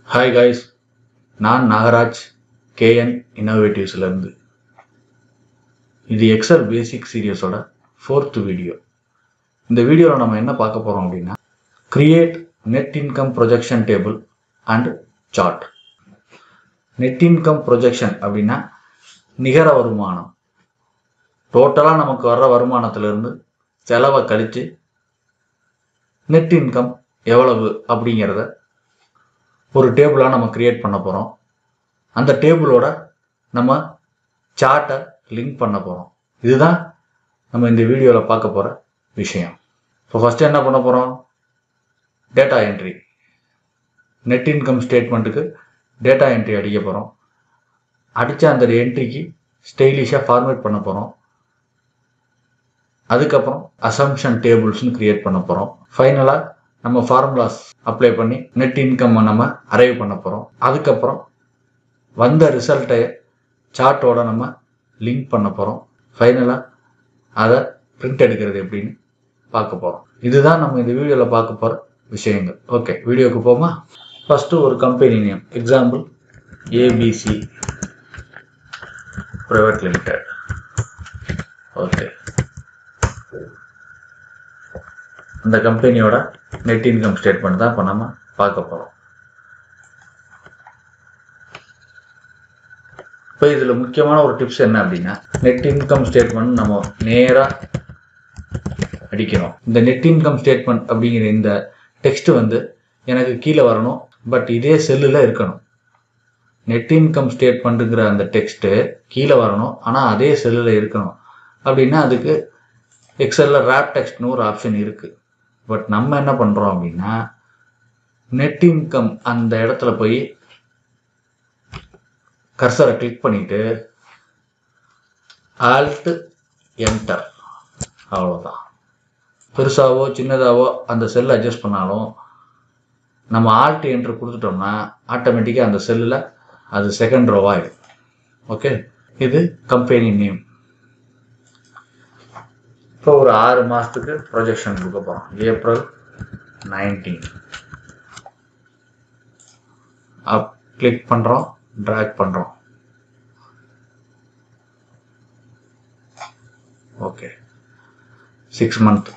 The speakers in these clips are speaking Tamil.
ஹாய் காய்ஸ் நான் நாகராஜ் கேஎன் இன்னோவேட்டிவ்ஸ்லேருந்து இது எக்ஸல் பேசிக் சீரியஸோட ஃபோர்த் வீடியோ இந்த வீடியோவில் நம்ம என்ன பார்க்க போகிறோம் அப்படின்னா create net income projection table and chart net income projection அப்படின்னா நிகர வருமானம் டோட்டலாக நமக்கு வர்ற வருமானத்திலிருந்து செலவை கழித்து நெட் இன்கம் எவ்வளவு அப்படிங்கிறத ஒரு டேபிளாக நம்ம கிரியேட் பண்ண போகிறோம் அந்த டேபிளோட நம்ம சார்ட்டை லிங்க் பண்ண போகிறோம் இதுதான் நம்ம இந்த வீடியோவில் பார்க்க போகிற விஷயம் இப்போ ஃபஸ்ட்டு என்ன பண்ண போகிறோம் டேட்டா என்ட்ரி நெட் இன்கம் ஸ்டேட்மெண்ட்டுக்கு டேட்டா என்ட்ரி அடிக்க போகிறோம் அடித்த அந்த என்ட்ரிக்கு ஸ்டைலிஷாக ஃபார்மேட் பண்ண போகிறோம் அதுக்கப்புறம் அசம்ஷன் டேபிள்ஸ்னு கிரியேட் பண்ண போகிறோம் ஃபைனலாக நம்ம ஃபார்முலாஸ் அப்ளை பண்ணி நெட் இன்கம் நம்ம அரைவ் பண்ண போகிறோம் அதுக்கப்புறம் வந்த ரிசல்ட்டை சார்ட்டோட நம்ம லிங்க் பண்ண போகிறோம் ஃபைனலாக அதை பிரிண்ட் எடுக்கிறது எப்படின்னு பார்க்க போகிறோம் இதுதான் நம்ம இந்த வீடியோவில் பார்க்க போகிற விஷயங்கள் ஓகே வீடியோக்கு போமா ஃபஸ்ட்டு ஒரு company name example A B C private limited okay அந்த கம்பெனியோட நெட் இன்கம் ஸ்டேட்மெண்ட் தான் இப்போ நம்ம பார்க்க போகிறோம் இப்போ இதில் முக்கியமான ஒரு டிப்ஸ் என்ன அப்படின்னா நெட் இன்கம் ஸ்டேட்மெண்ட் நம்ம நேராக அடிக்கணும் இந்த நெட் இன்கம் ஸ்டேட்மெண்ட் அப்படிங்கிற இந்த டெக்ஸ்ட் வந்து எனக்கு கீழே வரணும் பட் இதே செல்லில் இருக்கணும் நெட் இன்கம் ஸ்டேட்மெண்ட்டுங்கிற அந்த டெக்ஸ்ட்டு கீழே வரணும் ஆனால் அதே செல்லில் இருக்கணும் அப்படின்னா அதுக்கு எக்ஸலில் ரேப் டெக்ஸ்ட்னு ஒரு ஆப்ஷன் இருக்குது பட் நம்ம என்ன பண்ணுறோம் அப்படின்னா நெட் இன்கம் அந்த இடத்துல போய் கர்சரை கிளிக் பண்ணிட்டு ஆல்ட் என்டர் அவ்வளோதான் பெருசாவோ சின்னதாவோ அந்த செல்லை அட்ஜஸ்ட் பண்ணாலும் நம்ம ஆல்ட் என்டர் கொடுத்துட்டோம்னா ஆட்டோமேட்டிக்காக அந்த செல்லில் அது செகண்ட் ரோவ் ஆகிடும் ஓகே இது கம்பெனி நேம் இப்போ ஒரு ஆறு மாதத்துக்கு ப்ரொஜெக்ஷன் கொடுக்க போகிறோம் ஏப்ரல் நைன்டீன் அப் கிளிக் பண்ணுறோம் ட்ராக் பண்ணுறோம் ஓகே சிக்ஸ் மந்த்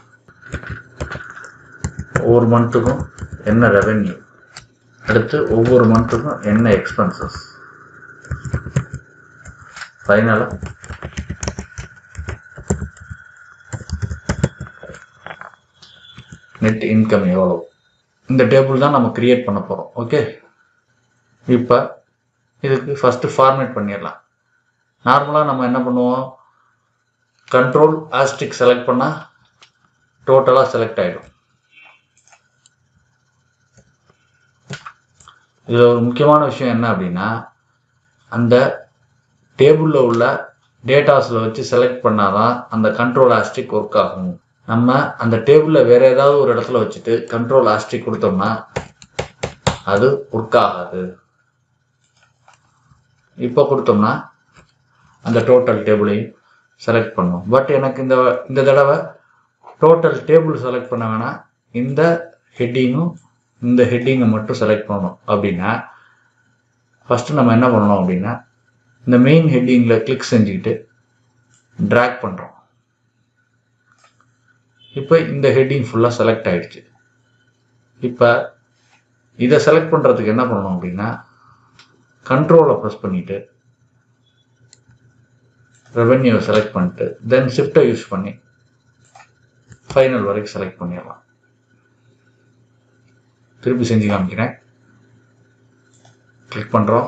ஒவ்வொரு மந்த்துக்கும் என்ன ரெவென்யூ அடுத்து ஒவ்வொரு மந்த்துக்கும் என்ன எக்ஸ்பென்சஸ் ஃபைனலாக நெட் இன்கம் எவ்வளோ இந்த டேபிள் தான் நம்ம கிரியேட் பண்ண போகிறோம் ஓகே இப்போ இதுக்கு ஃபஸ்ட்டு ஃபார்மேட் பண்ணிடலாம் நார்மலாக நம்ம என்ன பண்ணுவோம் கண்ட்ரோல் ஆஸ்டிக் செலக்ட் பண்ணால் டோட்டலாக செலக்ட் ஆகிடும் இதில் ஒரு முக்கியமான விஷயம் என்ன அப்படின்னா அந்த டேபிளில் உள்ள டேட்டாஸில் வச்சு செலக்ட் பண்ணாதான் அந்த கண்ட்ரோல் ஆஸ்டிக் ஒர்க் ஆகும் நம்ம அந்த டேபிளில் வேற ஏதாவது ஒரு இடத்துல வச்சுட்டு கண்ட்ரோல் ஆஸ்டிக் கொடுத்தோம்னா அது ஒர்க் ஆகாது இப்போ கொடுத்தோம்னா அந்த டோட்டல் டேபிளையும் செலக்ட் பண்ணும் பட் எனக்கு இந்த இந்த தடவை டோட்டல் டேபிள் செலக்ட் பண்ண வேணாம் இந்த ஹெட்டிங்கும் இந்த ஹெட்டிங்கை மட்டும் செலக்ட் பண்ணணும் அப்படின்னா ஃபஸ்ட்டு நம்ம என்ன பண்ணணும் அப்படின்னா இந்த மெயின் ஹெட்டிங்கில் கிளிக் செஞ்சுக்கிட்டு ட்ராக் பண்ணுறோம் இப்போ இந்த ஹெட்டிங் ஃபுல்லாக செலக்ட் ஆகிடுச்சு இப்போ இதை செலக்ட் பண்ணுறதுக்கு என்ன பண்ணணும் அப்படின்னா கண்ட்ரோலை ப்ரெஸ் பண்ணிவிட்டு ரெவென்யூவை செலக்ட் பண்ணிட்டு தென் ஷிஃப்டை யூஸ் பண்ணி ஃபைனல் வரைக்கும் செலக்ட் பண்ணிடலாம் திருப்பி செஞ்சு காமிக்கிறேன் கிளிக் பண்ணுறோம்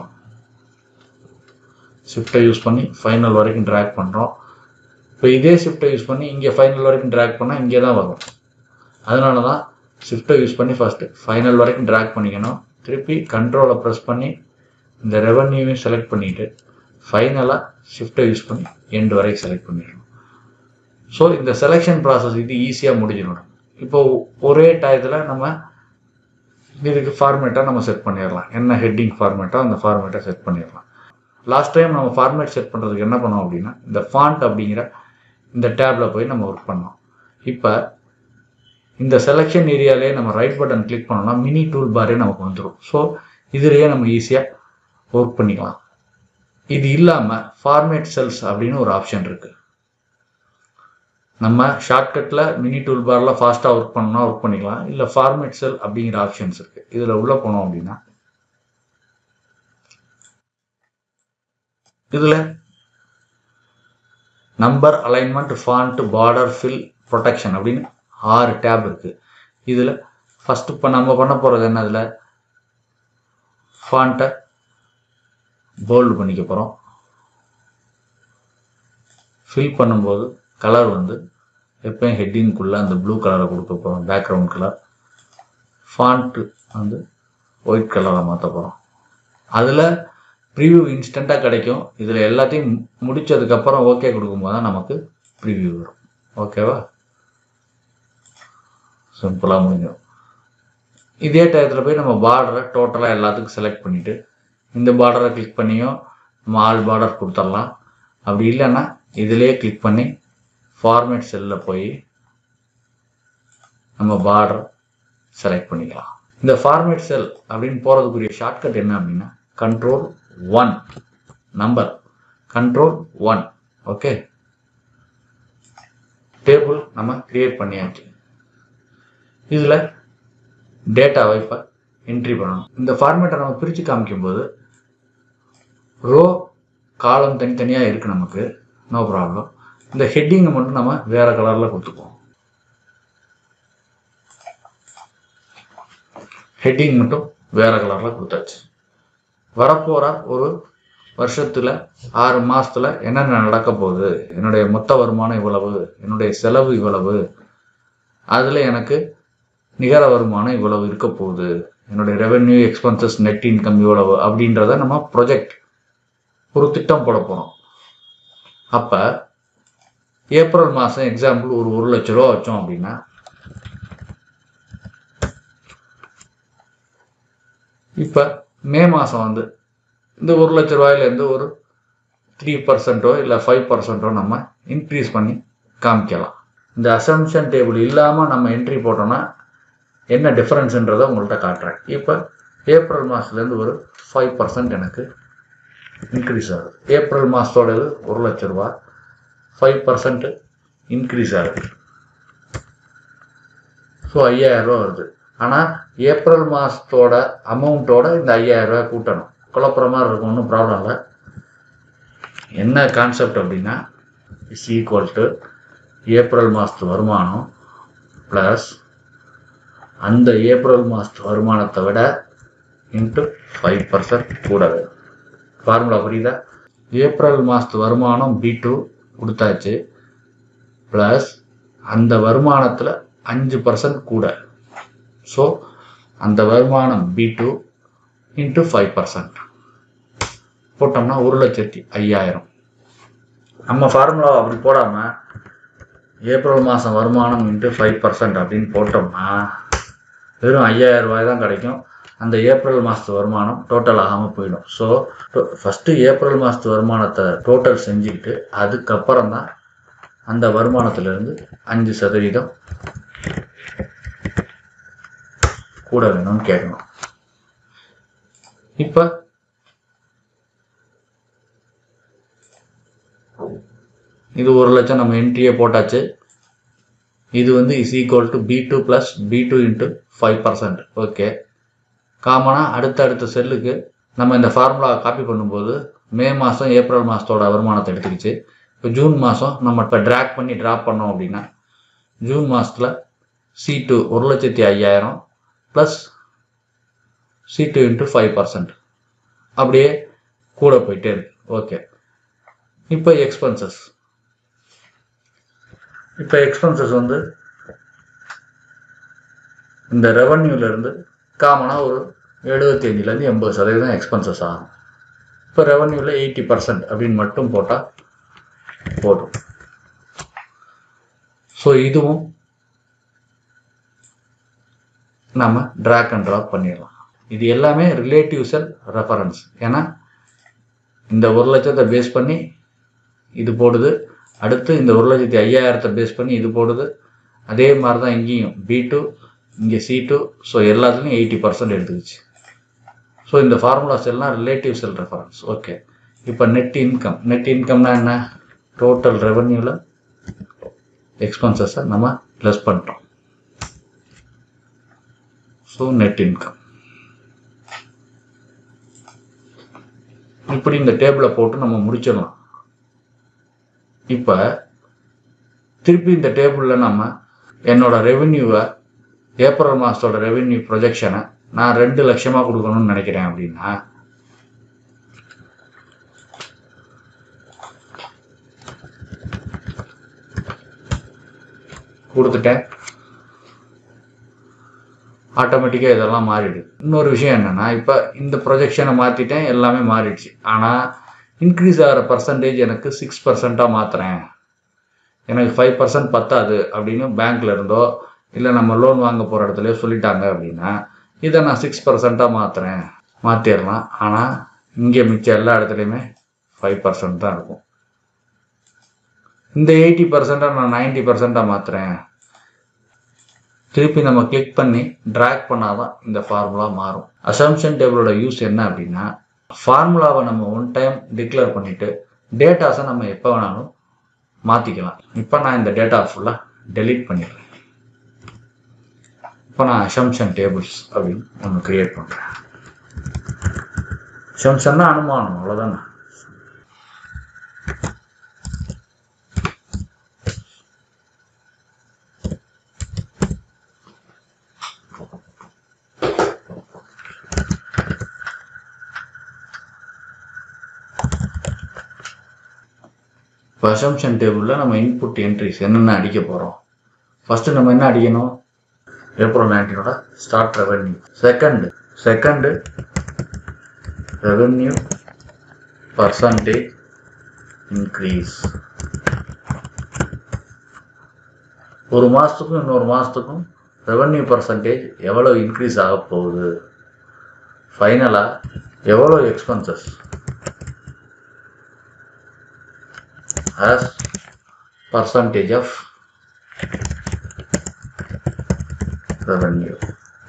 ஷிஃப்டை யூஸ் பண்ணி ஃபைனல் வரைக்கும் ட்ராக் பண்ணுறோம் இப்போ இதே ஷிஃப்ட்டை யூஸ் பண்ணி இங்கே ஃபைனல் வரைக்கும் ட்ராக் பண்ணால் இங்கே தான் வரும் அதனால தான் ஷிஃப்ட்டை யூஸ் பண்ணி ஃபஸ்ட்டு ஃபைனல் வரைக்கும் ட்ராக் பண்ணிக்கணும் திருப்பி கண்ட்ரோலை ப்ரெஸ் பண்ணி இந்த ரெவன்யூவையும் செலக்ட் பண்ணிவிட்டு ஃபைனலாக ஷிஃப்ட்டை யூஸ் பண்ணி எண்டு வரைக்கும் செலக்ட் பண்ணிடணும் ஸோ இந்த செலெக்ஷன் ப்ராசஸ் இது ஈஸியாக முடிஞ்சிடும் இப்போ ஒரே டயத்தில் நம்ம இதுக்கு ஃபார்மேட்டாக நம்ம செட் பண்ணிடலாம் என்ன ஹெட்டிங் ஃபார்மேட்டோ அந்த ஃபார்மேட்டை செட் பண்ணிடலாம் லாஸ்ட் டைம் நம்ம ஃபார்மேட் செட் பண்ணுறதுக்கு என்ன பண்ணோம் அப்படின்னா இந்த ஃபாண்ட் அப்படிங்கிற இந்த டேப்பில் போய் நம்ம ஒர்க் பண்ணோம் இப்போ இந்த செலெக்ஷன் ஏரியாலே நம்ம ரைட் பட்டன் கிளிக் பண்ணோம்னா மினி டூல் பாரே நமக்கு வந்துடும் ஸோ இதுலேயே நம்ம ஈஸியாக ஒர்க் பண்ணிக்கலாம் இது இல்லாமல் ஃபார்மேட் செல்ஸ் அப்படின்னு ஒரு ஆப்ஷன் இருக்குது நம்ம ஷார்ட்கட்டில் மினி டூல் பாரில் ஃபாஸ்ட்டாக ஒர்க் பண்ணோம்னா ஒர்க் பண்ணிக்கலாம் இல்லை ஃபார்மேட் செல் அப்படிங்கிற ஆப்ஷன்ஸ் இருக்குது இதில் உள்ளே போனோம் அப்படின்னா இதில் number alignment font border fill protection அப்படின்னு ஆறு டேப் இருக்குது இதில் ஃபஸ்ட்டு இப்போ நம்ம பண்ண போகிறது என்ன இதில் ஃபாண்ட்டை போல்டு பண்ணிக்க போகிறோம் ஃபில் பண்ணும்போது கலர் வந்து எப்பயும் ஹெட்டிங்குள்ளே அந்த ப்ளூ கலரை கொடுக்க போகிறோம் பேக்ரவுண்ட் கலர் ஃபாண்ட்டு வந்து ஒயிட் கலரை மாற்ற போகிறோம் அதில் ப்ரிவ்யூ இன்ஸ்டண்ட்டாக கிடைக்கும் இதில் எல்லாத்தையும் முடித்ததுக்கப்புறம் ஓகே கொடுக்கும்போது தான் நமக்கு ப்ரிவ்யூ வரும் ஓகேவா சிம்பிளாக முடிஞ்சிடும் இதே டயத்தில் போய் நம்ம பார்டரை டோட்டலாக எல்லாத்துக்கும் செலக்ட் பண்ணிவிட்டு இந்த பார்டரை கிளிக் பண்ணியும் நம்ம ஆல் பார்டர் கொடுத்துடலாம் அப்படி இல்லைன்னா இதிலே கிளிக் பண்ணி ஃபார்மேட் செல்லில் போய் நம்ம பார்டர் செலக்ட் பண்ணிக்கலாம் இந்த ஃபார்மேட் செல் அப்படின்னு போகிறதுக்குரிய ஷார்ட்கட் என்ன அப்படின்னா control one number control one okay table நம்ம கிரியேட் பண்ணியாச்சு இதில் டேட்டாவை இப்போ என்ட்ரி பண்ணணும் இந்த ஃபார்மேட்டை நம்ம பிரித்து காமிக்கும்போது ரோ காலம் தனித்தனியாக இருக்குது நமக்கு நோ ப்ராப்ளம் இந்த ஹெட்டிங்கை மட்டும் நம்ம வேறு கலரில் கொடுத்துப்போம் ஹெட்டிங் மட்டும் வேறு கலரில் கொடுத்தாச்சு வரப்போகிற ஒரு வருஷத்தில் ஆறு மாதத்தில் என்னென்ன நடக்க போகுது என்னுடைய மொத்த வருமானம் இவ்வளவு என்னுடைய செலவு இவ்வளவு அதில் எனக்கு நிகர வருமானம் இவ்வளவு இருக்க போகுது என்னுடைய ரெவென்யூ எக்ஸ்பென்சஸ் நெட் இன்கம் இவ்வளவு அப்படின்றத நம்ம ப்ரொஜெக்ட் ஒரு திட்டம் போட போகிறோம் அப்போ ஏப்ரல் மாதம் எக்ஸாம்பிள் ஒரு ஒரு லட்ச ரூபா வச்சோம் அப்படின்னா இப்போ மே மாதம் வந்து இந்த ஒரு லட்ச ரூபாயிலேருந்து ஒரு த்ரீ பர்சன்ட்டோ இல்லை ஃபைவ் பர்சன்ட்டோ நம்ம இன்க்ரீஸ் பண்ணி காமிக்கலாம் இந்த அசம்ஷன் டேபிள் இல்லாமல் நம்ம என்ட்ரி போட்டோம்னா என்ன டிஃப்ரென்ஸுன்றதை உங்கள்கிட்ட காட்டுறேன் இப்போ ஏப்ரல் மாதத்துலேருந்து ஒரு ஃபைவ் பர்சன்ட் எனக்கு இன்க்ரீஸ் ஆகுது ஏப்ரல் மாதத்தோடது ஒரு லட்ச ரூபா ஃபைவ் பர்சன்ட் இன்க்ரீஸ் ஆகுது ஸோ ஐயாயிரரூவா வருது ஆனால் ஏப்ரல் மாதத்தோட அமௌண்ட்டோட இந்த ஐயாயிரரூவா கூட்டணும் குழப்புற மாதிரி இருக்கும் ஒன்றும் ப்ராப்ளம் இல்லை என்ன கான்செப்ட் அப்படின்னா இஸ் ஈக்குவல் டு ஏப்ரல் மாதத்து வருமானம் ப்ளஸ் அந்த ஏப்ரல் மாதத்து வருமானத்தை விட இன்ட்டு ஃபைவ் பர்சன்ட் கூட வேணும் ஃபார்முலா புரியுதா ஏப்ரல் மாதத்து வருமானம் பி டூ கொடுத்தாச்சு ப்ளஸ் அந்த வருமானத்தில் அஞ்சு பர்சன்ட் கூட ஸோ அந்த வருமானம் B two into five percent போட்டோம்னா ஒரு லட்சத்தி ஐயாயிரம் நம்ம ஃபார்முலா அப்படி போடாமல் ஏப்ரல் மாதம் வருமானம் இன்ட்டு ஃபைவ் பர்சன்ட் அப்படின்னு போட்டோம்னா வெறும் ஐயாயிரம் ரூபாய் தான் கிடைக்கும் அந்த ஏப்ரல் மாதத்து வருமானம் டோட்டல் ஆகாமல் போயிடும் ஸோ ஃபஸ்ட்டு ஏப்ரல் மாதத்து வருமானத்தை டோட்டல் செஞ்சுக்கிட்டு அதுக்கப்புறம் தான் அந்த வருமானத்திலிருந்து அஞ்சு சதவீதம் கூட வேணும்னு கேட்கணும் இப்போ இது ஒரு லட்சம் நம்ம என்ட்ரியே போட்டாச்சு இது வந்து is equal to B two plus B two into five percent okay காமனாக அடுத்த அடுத்த செல்லுக்கு நம்ம இந்த ஃபார்முலா காப்பி பண்ணும்போது மே மாதம் ஏப்ரல் மாதத்தோட வருமானத்தை எடுத்துக்கிச்சு இப்போ ஜூன் மாதம் நம்ம இப்போ ட்ராக் பண்ணி ட்ராப் பண்ணோம் அப்படின்னா ஜூன் மாதத்தில் சி டூ ஒரு லட்சத்தி ஐயாயிரம் plus C two into five percent அப்படியே கூட போயிட்டே இருக்கு ஓகே இப்போ எக்ஸ்பென்சஸ் இப்போ எக்ஸ்பென்சஸ் வந்து இந்த ரெவன்யூலேருந்து காமனாக ஒரு எழுபத்தி அஞ்சுலேருந்து எண்பது சதவீதம் எக்ஸ்பென்சஸ் ஆகும் இப்போ ரெவன்யூவில் எயிட்டி பர்சன்ட் அப்படின்னு மட்டும் போட்டால் போதும் ஸோ இதுவும் நம்ம ட்ராக் அண்ட் ட்ராப் பண்ணிடலாம் இது எல்லாமே ரிலேட்டிவ் செல் ரெஃபரன்ஸ் ஏன்னா இந்த ஒரு லட்சத்தை பேஸ் பண்ணி இது போடுது அடுத்து இந்த ஒரு லட்சத்தி ஐயாயிரத்தை பேஸ் பண்ணி இது போடுது அதே மாதிரி தான் இங்கேயும் பி டூ இங்கே சி டூ ஸோ எல்லாத்துலேயும் எயிட்டி பர்சன்ட் எடுத்துக்கிச்சு ஸோ ஸோ இந்த ஃபார்முலாஸ் எல்லாம் ரிலேட்டிவ் செல் ரெஃபரன்ஸ் ஓகே இப்போ நெட் இன்கம் நெட் இன்கம்னா என்ன டோட்டல் ரெவன்யூவில் எக்ஸ்பென்சஸை நம்ம லெஸ் பண்ணிட்டோம் ஸோ நெட் இன்கம் இப்படி இந்த டேபிளை போட்டு நம்ம முடிச்சிடலாம் இப்போ திருப்பி இந்த டேபிளில் நம்ம என்னோட ரெவென்யூவை ஏப்ரல் மாதத்தோட ரெவென்யூ ப்ரொஜெக்ஷனை நான் ரெண்டு லட்சமாக கொடுக்கணும்னு நினைக்கிறேன் அப்படின்னா கொடுத்துட்டேன் ஆட்டோமேட்டிக்காக இதெல்லாம் மாறிடுது இன்னொரு விஷயம் என்னென்னா இப்போ இந்த ப்ரொஜெக்ஷனை மாற்றிட்டேன் எல்லாமே மாறிடுச்சு ஆனால் இன்க்ரீஸ் ஆகிற பர்சன்டேஜ் எனக்கு சிக்ஸ் பர்சண்ட்டாக மாற்றுறேன் எனக்கு ஃபைவ் பர்சன்ட் பத்தாது அப்படின்னு பேங்க்ல இருந்தோ இல்லை நம்ம லோன் வாங்க போகிற இடத்துலையோ சொல்லிட்டாங்க அப்படின்னா இதை நான் சிக்ஸ் பர்சண்ட்டாக மாற்றுறேன் மாற்றிடலாம் ஆனால் இங்கே மிச்சம் எல்லா இடத்துலையுமே ஃபைவ் பர்சன்ட் தான் இருக்கும் இந்த எயிட்டி பர்சண்ட்டாக நான் நைன்டி பர்சண்ட்டாக மாற்றுறேன் திருப்பி நம்ம கிளிக் பண்ணி ட்ராக் பண்ணாதான் இந்த ஃபார்முலா மாறும் அசம்ஷன் டேபிளோட யூஸ் என்ன அப்படின்னா ஃபார்முலாவை நம்ம ஒன் டைம் டிக்ளேர் பண்ணிட்டு டேட்டாஸை நம்ம எப்போ வேணாலும் மாற்றிக்கலாம் இப்போ நான் இந்த டேட்டா ஃபுல்லாக டெலீட் பண்ணிடுறேன் இப்போ நான் அசம்ஷன் டேபிள்ஸ் அப்படின்னு ஒன்று கிரியேட் பண்ணுறேன் அசம்ஷன்னா அனுமானம் அவ்வளோதானே இப்போ அசம்ஷன் டேபிளில் நம்ம இன்புட் என்ட்ரிஸ் என்னென்ன அடிக்க போகிறோம் ஃபஸ்ட்டு நம்ம என்ன அடிக்கணும் ஏப்ரல் நைன்டீனோட start revenue second second revenue percentage increase ஒரு மாதத்துக்கும் இன்னொரு மாதத்துக்கும் ரெவென்யூ பர்சன்டேஜ் எவ்வளோ இன்க்ரீஸ் ஆக போகுது ஃபைனலாக எவ்வளோ expenses as percentage of revenue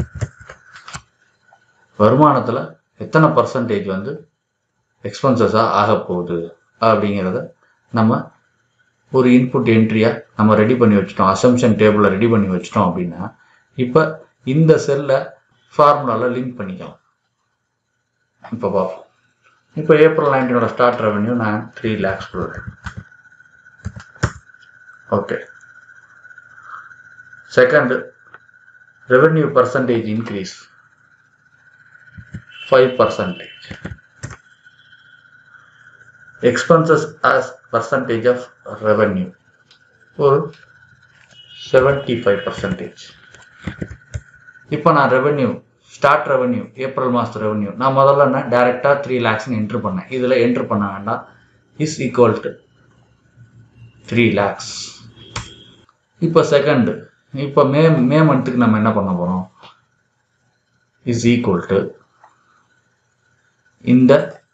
வருமானத்தில் எத்தனை பர்சன்டேஜ் வந்து எக்ஸ்பென்சஸாக ஆக போகுது அப்படிங்கிறத நம்ம ஒரு இன்புட் என்ட்ரியாக நம்ம ரெடி பண்ணி வச்சிட்டோம் அசம்ஷன் டேபிளில் ரெடி பண்ணி வச்சிட்டோம் அப்படின்னா இப்போ இந்த செல்லை ஃபார்முலாவில் லிங்க் பண்ணிக்கலாம் இப்போ பார்ப்போம் இப்போ ஏப்ரல் நைன்டீனோட ஸ்டார்ட் ரெவன்யூ நான் த்ரீ லேக்ஸ் கொடுக்குறேன் okay second revenue percentage increase five percentage expenses as percentage of revenue ஒரு செவன்டி ஃபைவ் பர்சன்டேஜ் இப்போ நான் ரெவென்யூ ஸ்டார்ட் ரெவென்யூ ஏப்ரல் மாதம் ரெவென்யூ நான் முதல்ல என்ன டேரெக்டாக த்ரீ லேக்ஸ்னு என்ட்ரு பண்ணேன் இதில் என்ட்ரு பண்ண வேண்டாம் is equal to three lakhs இப்போ செகண்டு இப்போ மே மே மந்த்துக்கு நம்ம என்ன பண்ண போகிறோம் இஸ் ஈக்குவல் டு இந்த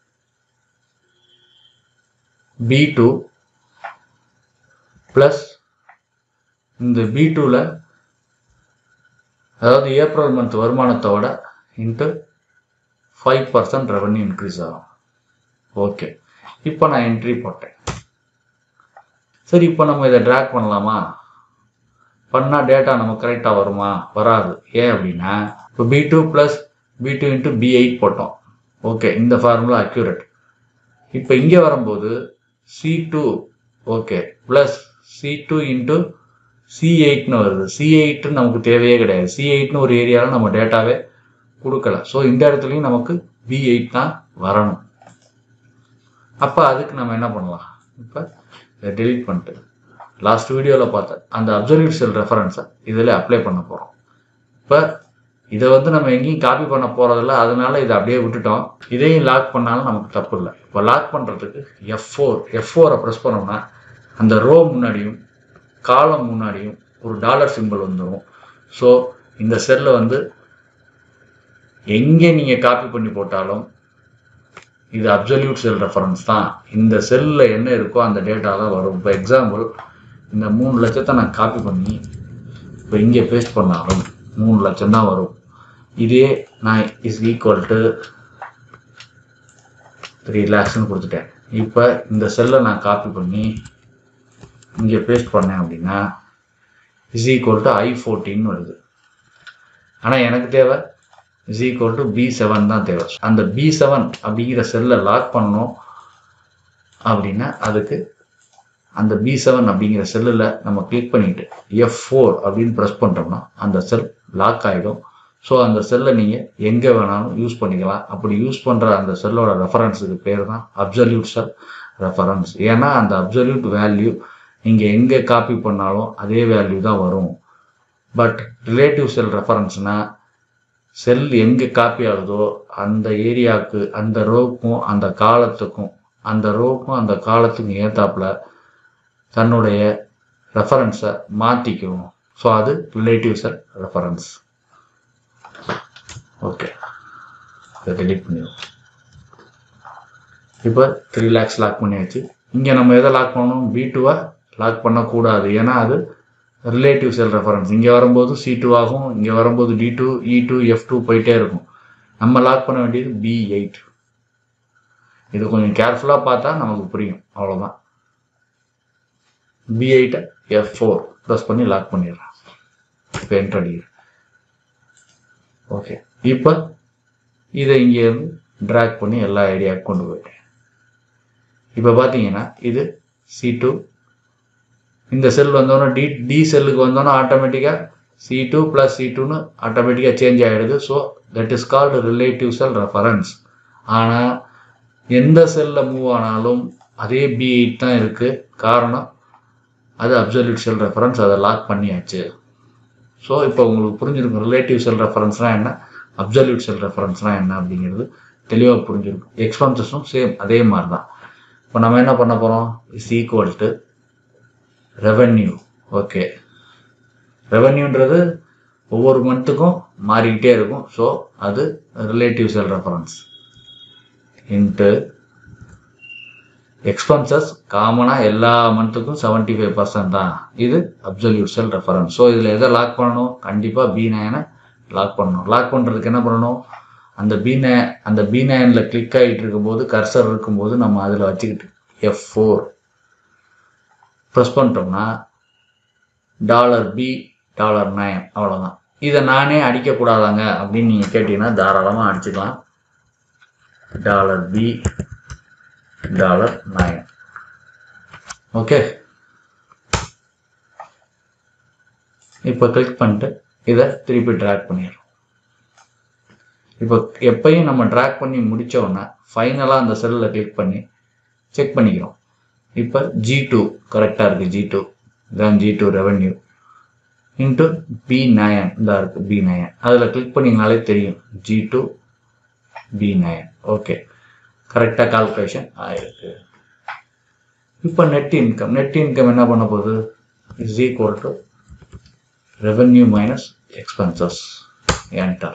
பி டூ ப்ளஸ் இந்த பி டூவில் அதாவது ஏப்ரல் மந்த் வருமானத்தோட into five percent revenue increase ஆகும் ஓகே இப்போ நான் என்ட்ரி போட்டேன் சரி இப்போ நம்ம இதை ட்ராக் பண்ணலாமா பண்ணால் டேட்டா நம்ம கரெக்டாக வருமா வராது ஏன் அப்படின்னா இப்போ B two plus B two into B eight போட்டோம் ஓகே இந்த ஃபார்முலா அக்யூரேட் இப்போ இங்கே வரும்போது C two okay plus C two into C எயிட்னு வருது சி எயிட்னு நமக்கு தேவையே கிடையாது சி எயிட்னு ஒரு ஏரியாவில் நம்ம டேட்டாவே கொடுக்கல ஸோ இந்த இடத்துலையும் நமக்கு பி எயிட் தான் வரணும் அப்போ அதுக்கு நம்ம என்ன பண்ணலாம் இப்போ இதை டெலீட் பண்ணிட்டு லாஸ்ட் வீடியோவில் பார்த்தேன் அந்த அப்சல்யூட் செல் ரெஃபரன்ஸை இதில் அப்ளை பண்ண போகிறோம் இப்போ இதை வந்து நம்ம எங்கேயும் காப்பி பண்ண போகிறதில்ல அதனால இதை அப்படியே விட்டுட்டோம் இதையும் லாக் பண்ணாலும் நமக்கு தப்பு இல்லை இப்போ லாக் பண்ணுறதுக்கு எஃப் ஃபோர் எஃப் ஃபோரை ப்ரெஸ் பண்ணோம்னா அந்த ரோ முன்னாடியும் காலம் முன்னாடியும் ஒரு டாலர் சிம்பிள் வந்துடும் ஸோ இந்த செல்லை வந்து எங்கே நீங்கள் காப்பி பண்ணி போட்டாலும் இது அப்சல்யூட் செல் ரெஃபரன்ஸ் தான் இந்த செல்லில் என்ன இருக்கோ அந்த டேட்டா தான் வரும் இப்போ எக்ஸாம்பிள் இந்த மூணு லட்சத்தை நான் காப்பி பண்ணி இப்போ இங்கே பேஸ்ட் பண்ணாலும் மூணு லட்சம் தான் வரும் இதே நான் இஸ் ஈக்குவல் டு த்ரீ லேக்ஸ்னு கொடுத்துட்டேன் இப்போ இந்த செல்லை நான் காப்பி பண்ணி இங்கே பேஸ்ட் பண்ணேன் அப்படின்னா is equal to I fourteen வருது ஆனால் எனக்கு தேவை is equal to B seven தான் தேவை அந்த பி செவன் அப்படிங்கிற செல்லை லாக் பண்ணணும் அப்படின்னா அதுக்கு அந்த பி செவன் அப்படிங்கிற செல்லில் நம்ம கிளிக் பண்ணிட்டு எஃப் ஃபோர் அப்படின்னு ப்ரெஸ் பண்ணிட்டோம்னா அந்த செல் லாக் ஆகிடும் ஸோ அந்த செல்லை நீங்கள் எங்கே வேணாலும் யூஸ் பண்ணிக்கலாம் அப்படி யூஸ் பண்ணுற அந்த செல்லோட ரெஃபரன்ஸுக்கு பேர் தான் அப்சல்யூட் செல் ரெஃபரன்ஸ் ஏன்னா அந்த அப்சல்யூட் வேல்யூ நீங்கள் எங்கே காப்பி பண்ணாலும் அதே வேல்யூ தான் வரும் பட் ரிலேட்டிவ் செல் ரெஃபரன்ஸ்னால் செல் எங்கே காப்பி ஆகுதோ அந்த ஏரியாவுக்கு அந்த ரோவுக்கும் அந்த காலத்துக்கும் அந்த ரோவுக்கும் அந்த காலத்துக்கும் ஏத்தாப்புல தன்னுடைய ரெஃபரன்ஸை மாற்றிக்கும் ஸோ அது ரிலேட்டிவ் செல் ரெஃபரன்ஸ் ஓகே இதை delete பண்ணிடுவோம் இப்போ த்ரீ லேக்ஸ் லாக் பண்ணியாச்சு இங்கே நம்ம எதை லாக் பண்ணணும் பி டூவை லாக் பண்ணக்கூடாது ஏன்னா அது ரிலேட்டிவ் செல் ரெஃபரன்ஸ் இங்கே வரும்போது சி டூ ஆகும் இங்கே வரும்போது D two E two F two போயிட்டே இருக்கும் நம்ம லாக் பண்ண வேண்டியது பி எயிட் இது கொஞ்சம் கேர்ஃபுல்லாக பார்த்தா நமக்கு புரியும் அவ்வளோதான் பி எயிட்டை எஃப் ஃபோர் ப்ரெஸ் பண்ணி லாக் பண்ணிடுறேன் இப்போ என்ட்ரு அடிக்கிறேன் ஓகே இப்போ இதை இங்கேருந்து ட்ராக் பண்ணி எல்லா ஐடியாவுக்கு கொண்டு போயிட்டேன் இப்போ பார்த்தீங்கன்னா இது சி டூ இந்த செல் வந்தோன்னே டி டி செல்லுக்கு வந்தோன்னே ஆட்டோமேட்டிக்காக சி டூ ப்ளஸ் சி டூன்னு ஆட்டோமேட்டிக்காக சேஞ்ச் ஆகிடுது so that is called relative cell reference ஆனால் எந்த செல்லில் மூவ் ஆனாலும் அதே பி எயிட் தான் இருக்குது காரணம் அது அப்சல்யூட் செல் ரெஃபரன்ஸ் அதை லாக் பண்ணியாச்சு ஸோ இப்போ உங்களுக்கு புரிஞ்சிருக்கும் ரிலேட்டிவ் செல் ரெஃபரன்ஸ்னால் என்ன அப்சல்யூட் செல் ரெஃபரன்ஸ்னால் என்ன அப்படிங்கிறது தெளிவாக புரிஞ்சிருக்கும் எக்ஸ்பென்சஸும் சேம் அதே மாதிரி தான் இப்போ நம்ம என்ன பண்ண போகிறோம் is equal to revenue okay ரெவென்யூன்றது ஒவ்வொரு மந்த்துக்கும் மாறிக்கிட்டே இருக்கும் ஸோ அது relative cell reference into expenses காமனாக எல்லா மந்த்துக்கும் செவன்ட்டி ஃபைவ் பர்சன்ட் தான் இது அப்சல்யூட் செல் ரெஃபரன்ஸ் ஸோ இதில் எதை லாக் பண்ணணும் கண்டிப்பாக பி நயனை லாக் பண்ணணும் லாக் பண்ணுறதுக்கு என்ன பண்ணணும் அந்த பி நய அந்த பி நயனில் கிளிக் ஆகிட்டு இருக்கும்போது கர்சர் இருக்கும்போது நம்ம அதில் வச்சுக்கிட்டு எஃப் ஃபோர் ப்ரெஸ் பண்ணிட்டோம்னா டாலர் பி டாலர் நயன் அவ்வளோதான் இதை நானே அடிக்கக்கூடாதாங்க அப்படின்னு நீங்கள் கேட்டிங்கன்னா தாராளமாக அடிச்சுக்கலாம் dollar B dollar nine okay இப்போ கிளிக் பண்ணிட்டு இதை திருப்பி ட்ராக் பண்ணிடுறோம் இப்போ எப்பயும் நம்ம ட்ராக் பண்ணி முடிச்ச உடனே ஃபைனலாக அந்த செல்லில் கிளிக் பண்ணி செக் பண்ணிக்கிறோம் இப்போ ஜி டூ கரெக்டாக இருக்குது ஜி டூ இதான் G two revenue into B nine இந்த இருக்குது பி நயன் அதில் கிளிக் பண்ணிங்கனாலே தெரியும் G two B nine okay கரெக்டாக கால்குலேஷன் ஆயிருக்கு இப்போ நெட் இன்கம் நெட் இன்கம் என்ன பண்ண போகுது is equal to revenue minus expenses enter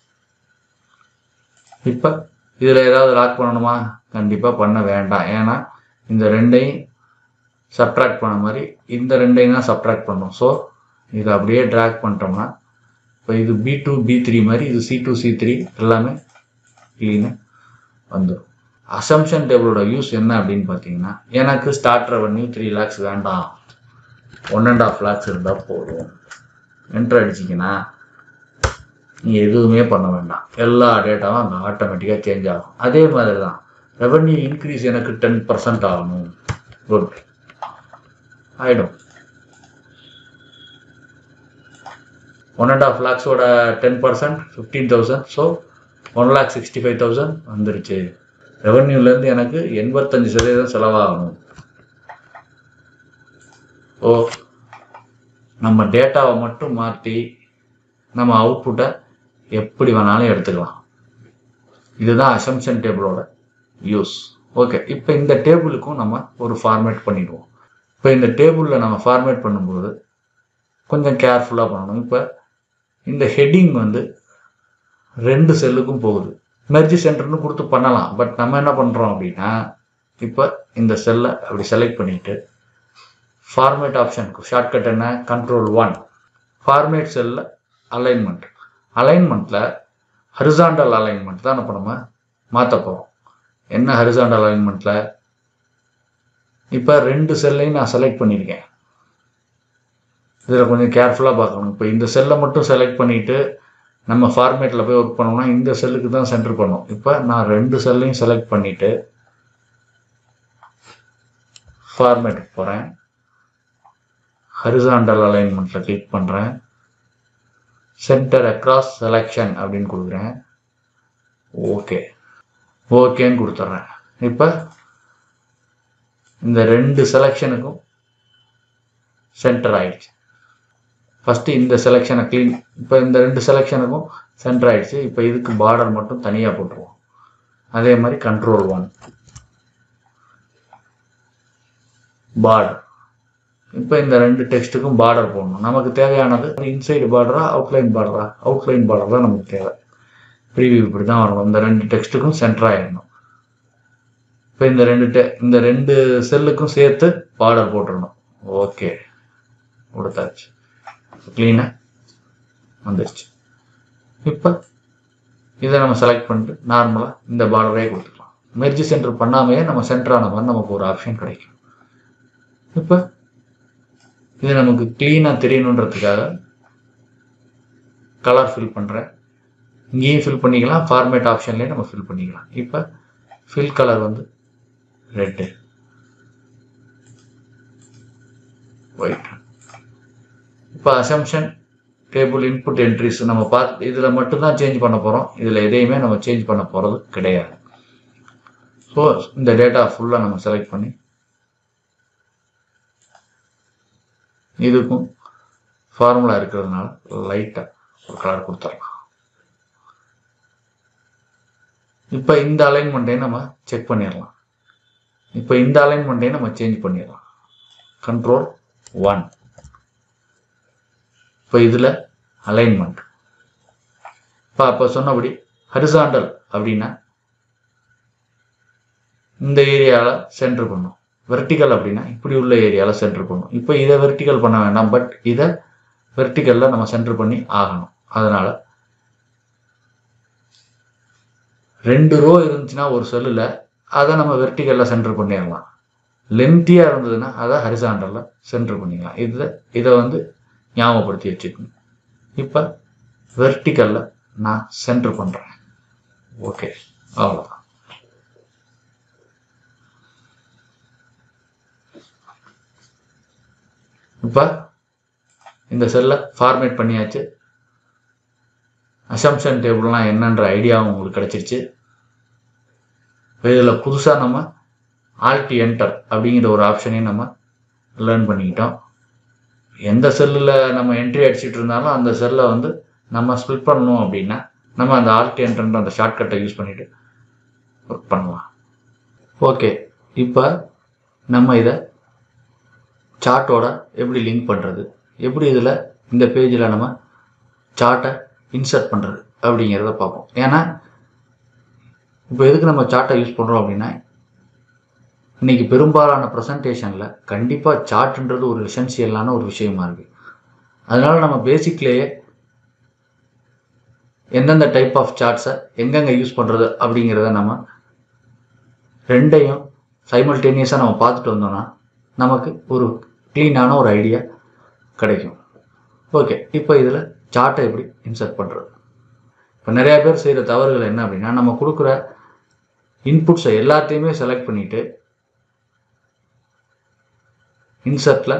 இப்போ இதில் ஏதாவது லாக் பண்ணணுமா கண்டிப்பாக பண்ண வேண்டாம் ஏன்னா இந்த ரெண்டையும் சப்ட்ராக்ட் பண்ண மாதிரி இந்த ரெண்டையும் தான் சப்ட்ராக்ட் பண்ணும் ஸோ இதை அப்படியே ட்ராக் பண்ணிட்டோம்னா இப்போ இது பி டூ பி த்ரீ மாதிரி இது சி டூ சி த்ரீ எல்லாமே க்ளீனாக வந்துடும் அசம்ஷன் டேபிளோட யூஸ் என்ன அப்படின்னு பார்த்தீங்கன்னா எனக்கு ஸ்டார்ட் ரெவன்யூ த்ரீ லேக்ஸ் வேண்டாம் ஒன் அண்ட் ஆஃப் லேக்ஸ் இருந்தால் போதும் என்ட்ரு அடிச்சிங்கன்னா நீங்கள் எதுவுமே பண்ண வேண்டாம் எல்லா டேட்டாவும் அங்கே ஆட்டோமேட்டிக்காக சேஞ்ச் ஆகும் அதே மாதிரி தான் ரெவன்யூ இன்க்ரீஸ் எனக்கு டென் பர்சன்ட் ஆகணும் குட் ஆகிடும் ஒன் அண்ட் ஆஃப் லேக்ஸோட ten percent fifteen thousand so one lakh sixty five thousand வந்துருச்சு ரெவன்யூலேருந்து எனக்கு எண்பத்தஞ்சு சதவீதம் செலவாகணும் ஓ நம்ம டேட்டாவை மட்டும் மாற்றி நம்ம அவுட்புட்டை எப்படி வேணாலும் எடுத்துக்கலாம் இதுதான் அசம்ஷன் டேபிளோட யூஸ் ஓகே இப்போ இந்த டேபிளுக்கும் நம்ம ஒரு ஃபார்மேட் பண்ணிடுவோம் இப்போ இந்த டேபிளில் நம்ம ஃபார்மேட் பண்ணும்போது கொஞ்சம் கேர்ஃபுல்லாக பண்ணணும் இப்போ இந்த ஹெட்டிங் வந்து ரெண்டு செல்லுக்கும் போகுது மெர்ஜி சென்டர்னு கொடுத்து பண்ணலாம் பட் நம்ம என்ன பண்ணுறோம் அப்படின்னா இப்போ இந்த செல்லை அப்படி செலக்ட் பண்ணிவிட்டு ஃபார்மேட் ஆப்ஷனுக்கு ஷார்ட்கட் என்ன கண்ட்ரோல் ஒன் ஃபார்மேட் செல்லில் அலைன்மெண்ட் அலைன்மெண்ட்டில் ஹரிசாண்டல் அலைன்மெண்ட் தான் இப்போ நம்ம மாற்ற போகிறோம் என்ன ஹரிசாண்டல் அலைன்மெண்ட்டில் இப்போ ரெண்டு செல்லையும் நான் செலக்ட் பண்ணியிருக்கேன் இதில் கொஞ்சம் கேர்ஃபுல்லாக பார்க்கணும் இப்போ இந்த செல்லை மட்டும் செலக்ட் பண்ணிவிட்டு நம்ம ஃபார்மேட்டில் போய் ஒர்க் பண்ணோம்னா இந்த செல்லுக்கு தான் சென்டர் பண்ணும் இப்போ நான் ரெண்டு செல்லையும் செலக்ட் பண்ணிவிட்டு ஃபார்மேட்டுக்கு போகிறேன் ஹரிசாண்டல் அலைன்மெண்ட்டில் கிளிக் பண்ணுறேன் சென்டர் அக்ராஸ் செலெக்ஷன் அப்படின்னு கொடுக்குறேன் ஓகே ஓகேன்னு கொடுத்துட்றேன் இப்போ இந்த ரெண்டு செலெக்ஷனுக்கும் சென்டர் ஆயிடுச்சு ஃபஸ்ட்டு இந்த செலெக்ஷனை க்ளீன் இப்போ இந்த ரெண்டு செலெக்ஷனுக்கும் சென்டர் ஆயிடுச்சு இப்போ இதுக்கு பார்டர் மட்டும் தனியாக போட்டுருவோம் அதே மாதிரி கண்ட்ரோல் ஒன் பார்டர் இப்போ இந்த ரெண்டு டெக்ஸ்ட்டுக்கும் பார்டர் போடணும் நமக்கு தேவையானது இன்சைடு பார்டரா அவுட்லைன் பார்டரா அவுட்லைன் பார்டர் தான் நமக்கு தேவை ப்ரீவியூ இப்படி தான் வரணும் இந்த ரெண்டு டெக்ஸ்ட்டுக்கும் சென்டர் ஆகிடணும் இப்போ இந்த ரெண்டு டெ இந்த ரெண்டு செல்லுக்கும் சேர்த்து பார்டர் போட்டுடணும் ஓகே கொடுத்தாச்சு க்ளீனாக வந்துடுச்சு இப்போ இதை நம்ம செலக்ட் பண்ணிட்டு நார்மலாக இந்த பார்டரே கொடுத்துக்கலாம் மெர்ஜி சென்டர் பண்ணாமையே நம்ம சென்டர் ஆன மாதிரி நமக்கு ஒரு ஆப்ஷன் கிடைக்கும் இப்போ இது நமக்கு க்ளீனாக தெரியணுன்றதுக்காக கலர் ஃபில் பண்ணுறேன் இங்கேயும் ஃபில் பண்ணிக்கலாம் ஃபார்மேட் ஆப்ஷன்லேயே நம்ம ஃபில் பண்ணிக்கலாம் இப்போ ஃபில் கலர் வந்து ரெட்டு ஒயிட் இப்போ அசம்ஷன் டேபிள் இன்புட் என்ட்ரிஸ் நம்ம பார்த்து இதில் மட்டும்தான் சேஞ்ச் பண்ண போகிறோம் இதில் எதையுமே நம்ம சேஞ்ச் பண்ண போகிறது கிடையாது ஸோ இந்த டேட்டா ஃபுல்லாக நம்ம செலக்ட் பண்ணி இதுக்கும் ஃபார்முலா இருக்கிறதுனால லைட்டாக ஒரு கலர் கொடுத்துடலாம் இப்போ இந்த அலைன்மெண்ட்டையும் நம்ம செக் பண்ணிடலாம் இப்போ இந்த அலைன்மெண்ட்டையும் நம்ம சேஞ்ச் பண்ணிடலாம் கண்ட்ரோல் ஒன் இப்போ இதில் அலைன்மெண்ட் இப்போ அப்போ சொன்னபடி ஹரிசாண்டல் அப்படின்னா இந்த ஏரியாவில் சென்டர் பண்ணும் வெர்டிக்கல் அப்படின்னா இப்படி உள்ள ஏரியாவில் சென்டர் பண்ணும் இப்போ இதை வெர்டிக்கல் பண்ண வேண்டாம் பட் இதை வெர்டிக்கலில் நம்ம சென்டர் பண்ணி ஆகணும் அதனால் ரெண்டு ரோ இருந்துச்சுன்னா ஒரு செல்லில் அதை நம்ம வெர்டிக்கலில் சென்டர் பண்ணிடலாம் லென்த்தியாக இருந்ததுன்னா அதை ஹரிசாண்டலில் சென்டர் பண்ணிக்கலாம் இதில் இதை வந்து ஞாபகப்படுத்தி வச்சுக்கணும் இப்போ வெர்டிக்கலில் நான் சென்டர் பண்ணுறேன் ஓகே அவ்வளோதான் இப்போ இந்த செல்லை ஃபார்மேட் பண்ணியாச்சு அசம்ஷன் டேபிள்லாம் என்னன்ற ஐடியாவும் உங்களுக்கு கிடச்சிருச்சு இதில் புதுசாக நம்ம ஆல்டி என்டர் அப்படிங்கிற ஒரு ஆப்ஷனையும் நம்ம லேர்ன் பண்ணிக்கிட்டோம் எந்த செல்லில் நம்ம என்ட்ரி அடிச்சிட்டு இருந்தாலும் அந்த செல்லை வந்து நம்ம ஸ்பிளிட் பண்ணணும் அப்படின்னா நம்ம அந்த ஆல்டி என்டர்ன்ற அந்த ஷார்ட்கட்டை யூஸ் பண்ணிவிட்டு ஒர்க் பண்ணலாம் ஓகே இப்போ நம்ம இதை சார்ட்டோட எப்படி லிங்க் பண்ணுறது எப்படி இதில் இந்த பேஜில் நம்ம சார்ட்டை இன்சர்ட் பண்ணுறது அப்படிங்கிறத பார்ப்போம் ஏன்னா இப்போ எதுக்கு நம்ம சார்ட்டை யூஸ் பண்ணுறோம் அப்படின்னா இன்னைக்கு பெரும்பாலான ப்ரெசன்டேஷனில் கண்டிப்பாக சார்ட்ன்றது ஒரு எசென்சியலான ஒரு விஷயமா இருக்குது அதனால நம்ம பேசிக்லேயே எந்தெந்த டைப் ஆஃப் சார்ட்ஸை எங்கெங்கே யூஸ் பண்ணுறது அப்படிங்கிறத நம்ம ரெண்டையும் சைமல்டேனியஸாக நம்ம பார்த்துட்டு வந்தோம்னா நமக்கு ஒரு க்ளீனான ஒரு ஐடியா கிடைக்கும் ஓகே இப்போ இதில் சார்ட்டை எப்படி இன்சர்ட் பண்ணுறது இப்போ நிறையா பேர் செய்கிற தவறுகள் என்ன அப்படின்னா நம்ம கொடுக்குற இன்புட்ஸை எல்லாத்தையுமே செலக்ட் பண்ணிவிட்டு இன்சர்ட்டில்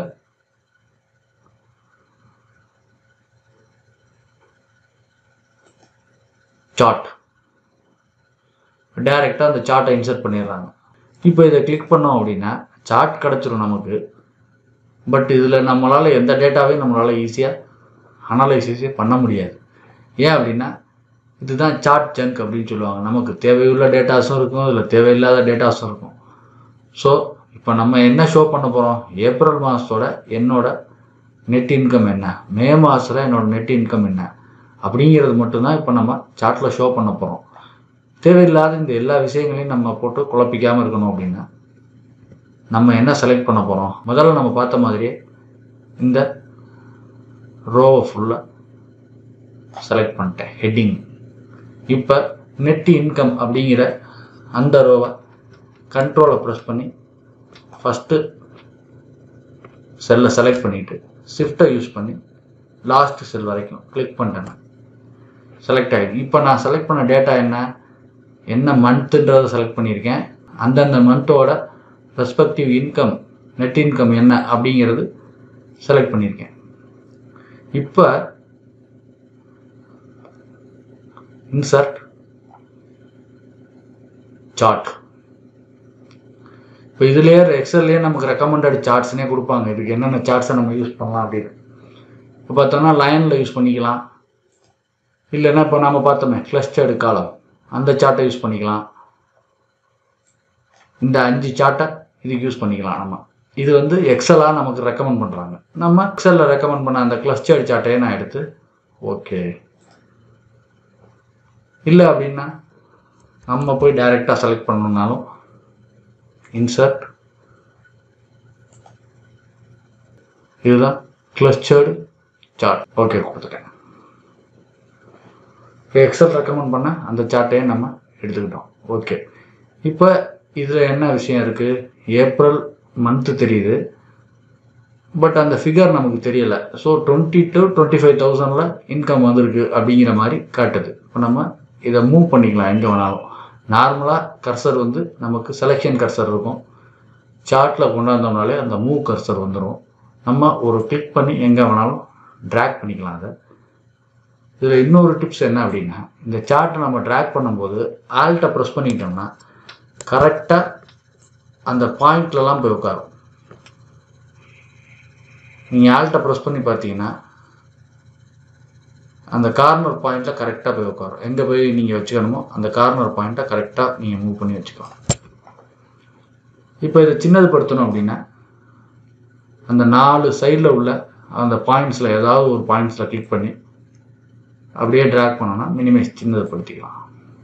சார்ட் டைரெக்டாக அந்த சார்ட்டை இன்சர்ட் பண்ணிடுறாங்க இப்போ இதை கிளிக் பண்ணோம் அப்படின்னா சார்ட் கிடச்சிரும் நமக்கு பட் இதில் நம்மளால் எந்த டேட்டாவையும் நம்மளால் ஈஸியாக அனலைசிஸே பண்ண முடியாது ஏன் அப்படின்னா இதுதான் சார்ட் ஜங்க் அப்படின்னு சொல்லுவாங்க நமக்கு தேவையுள்ள டேட்டாஸும் இருக்கும் இதில் தேவையில்லாத டேட்டாஸும் இருக்கும் ஸோ இப்போ நம்ம என்ன ஷோ பண்ண போகிறோம் ஏப்ரல் மாதத்தோட என்னோட நெட் இன்கம் என்ன மே மாதத்தில் என்னோட நெட் இன்கம் என்ன அப்படிங்கிறது மட்டும்தான் இப்போ நம்ம சார்ட்டில் ஷோ பண்ண போகிறோம் தேவையில்லாத இந்த எல்லா விஷயங்களையும் நம்ம போட்டு குழப்பிக்காமல் இருக்கணும் அப்படின்னா நம்ம என்ன செலக்ட் பண்ண போகிறோம் முதல்ல நம்ம பார்த்த மாதிரியே இந்த ரோவை ஃபுல்லாக செலக்ட் பண்ணிட்டேன் ஹெட்டிங் இப்போ நெட் இன்கம் அப்படிங்கிற அந்த ரோவை கண்ட்ரோலை ப்ரெஸ் பண்ணி ஃபஸ்ட்டு செல்லை செலக்ட் பண்ணிவிட்டு ஷிஃப்ட்டை யூஸ் பண்ணி லாஸ்ட் செல் வரைக்கும் கிளிக் பண்ணிட்டேன் செலக்ட் ஆகிடும் இப்போ நான் செலக்ட் பண்ண டேட்டா என்ன என்ன மந்த்துன்றதை செலக்ட் பண்ணியிருக்கேன் அந்தந்த மந்த்தோட ரெஸ்பெக்டிவ் இன்கம் நெட் இன்கம் என்ன அப்படிங்கிறது செலக்ட் பண்ணியிருக்கேன் இப்போ இன்சர்ட் சார்ட் இப்போ இதுலேயே எக்ஸல்லையே நமக்கு ரெக்கமெண்டட் சார்ட்ஸ்னே கொடுப்பாங்க இதுக்கு என்னென்ன சார்ட்ஸை நம்ம யூஸ் பண்ணலாம் அப்படின்னு இப்போ பார்த்தோம்னா லைனில் யூஸ் பண்ணிக்கலாம் இல்லைன்னா இப்போ நம்ம பார்த்தோமே கிளஸ்டர்டு காலம் அந்த சார்ட்டை யூஸ் பண்ணிக்கலாம் இந்த அஞ்சு சார்ட்டை இதுக்கு யூஸ் பண்ணிக்கலாம் நம்ம இது வந்து எக்ஸலாக நமக்கு ரெக்கமெண்ட் பண்ணுறாங்க நம்ம எக்ஸலில் ரெக்கமெண்ட் பண்ண அந்த கிளஸ்டர்டு சார்ட்டையே நான் எடுத்து ஓகே இல்லை அப்படின்னா நம்ம போய் டைரெக்டாக செலக்ட் பண்ணணுன்னாலும் இன்சர்ட் இதுதான் கிளஸ்டர்டு சார்ட் ஓகே கொடுத்துட்டேன் இப்போ எக்ஸல் ரெக்கமெண்ட் பண்ண அந்த சார்ட்டையே நம்ம எடுத்துக்கிட்டோம் ஓகே இப்போ இதில் என்ன விஷயம் இருக்குது ஏப்ரல் மந்த்து தெரியுது பட் அந்த ஃபிகர் நமக்கு தெரியலை so twenty to twenty five தௌசண்டில் இன்கம் வந்திருக்கு அப்படிங்கிற மாதிரி காட்டுது இப்போ நம்ம இதை மூவ் பண்ணிக்கலாம் எங்கே வேணாலும் நார்மலாக கர்சர் வந்து நமக்கு செலெக்ஷன் கர்சர் இருக்கும் சார்ட்டில் கொண்டாந்தோம்னாலே அந்த மூவ் கர்சர் வந்துடும் நம்ம ஒரு கிளிக் பண்ணி எங்கே வேணாலும் ட்ராக் பண்ணிக்கலாம் அதை இதில் இன்னொரு டிப்ஸ் என்ன அப்படின்னா இந்த சார்ட்டை நம்ம ட்ராக் பண்ணும்போது ஆல்ட்டை ப்ரெஸ் பண்ணிட்டோம்னா கரெக்டாக அந்த பாயிண்ட்லலாம் போய் உட்காரும் நீங்கள் ஆல்ட்டை ப்ரெஸ் பண்ணி பார்த்தீங்கன்னா அந்த கார்னர் பாயிண்ட்டில் கரெக்டாக போய் உட்காரும் எங்கே போய் நீங்கள் வச்சுக்கணுமோ அந்த கார்னர் பாயிண்ட்டை கரெக்டாக நீங்கள் மூவ் பண்ணி வச்சுக்கலாம் இப்போ இதை சின்னது படுத்தணும் அப்படின்னா அந்த நாலு சைடில் உள்ள அந்த பாயிண்ட்ஸில் ஏதாவது ஒரு பாயிண்ட்ஸில் கிளிக் பண்ணி அப்படியே ட்ராக் பண்ணோன்னா மினிமைஸ் சின்னதுப்படுத்திக்கலாம்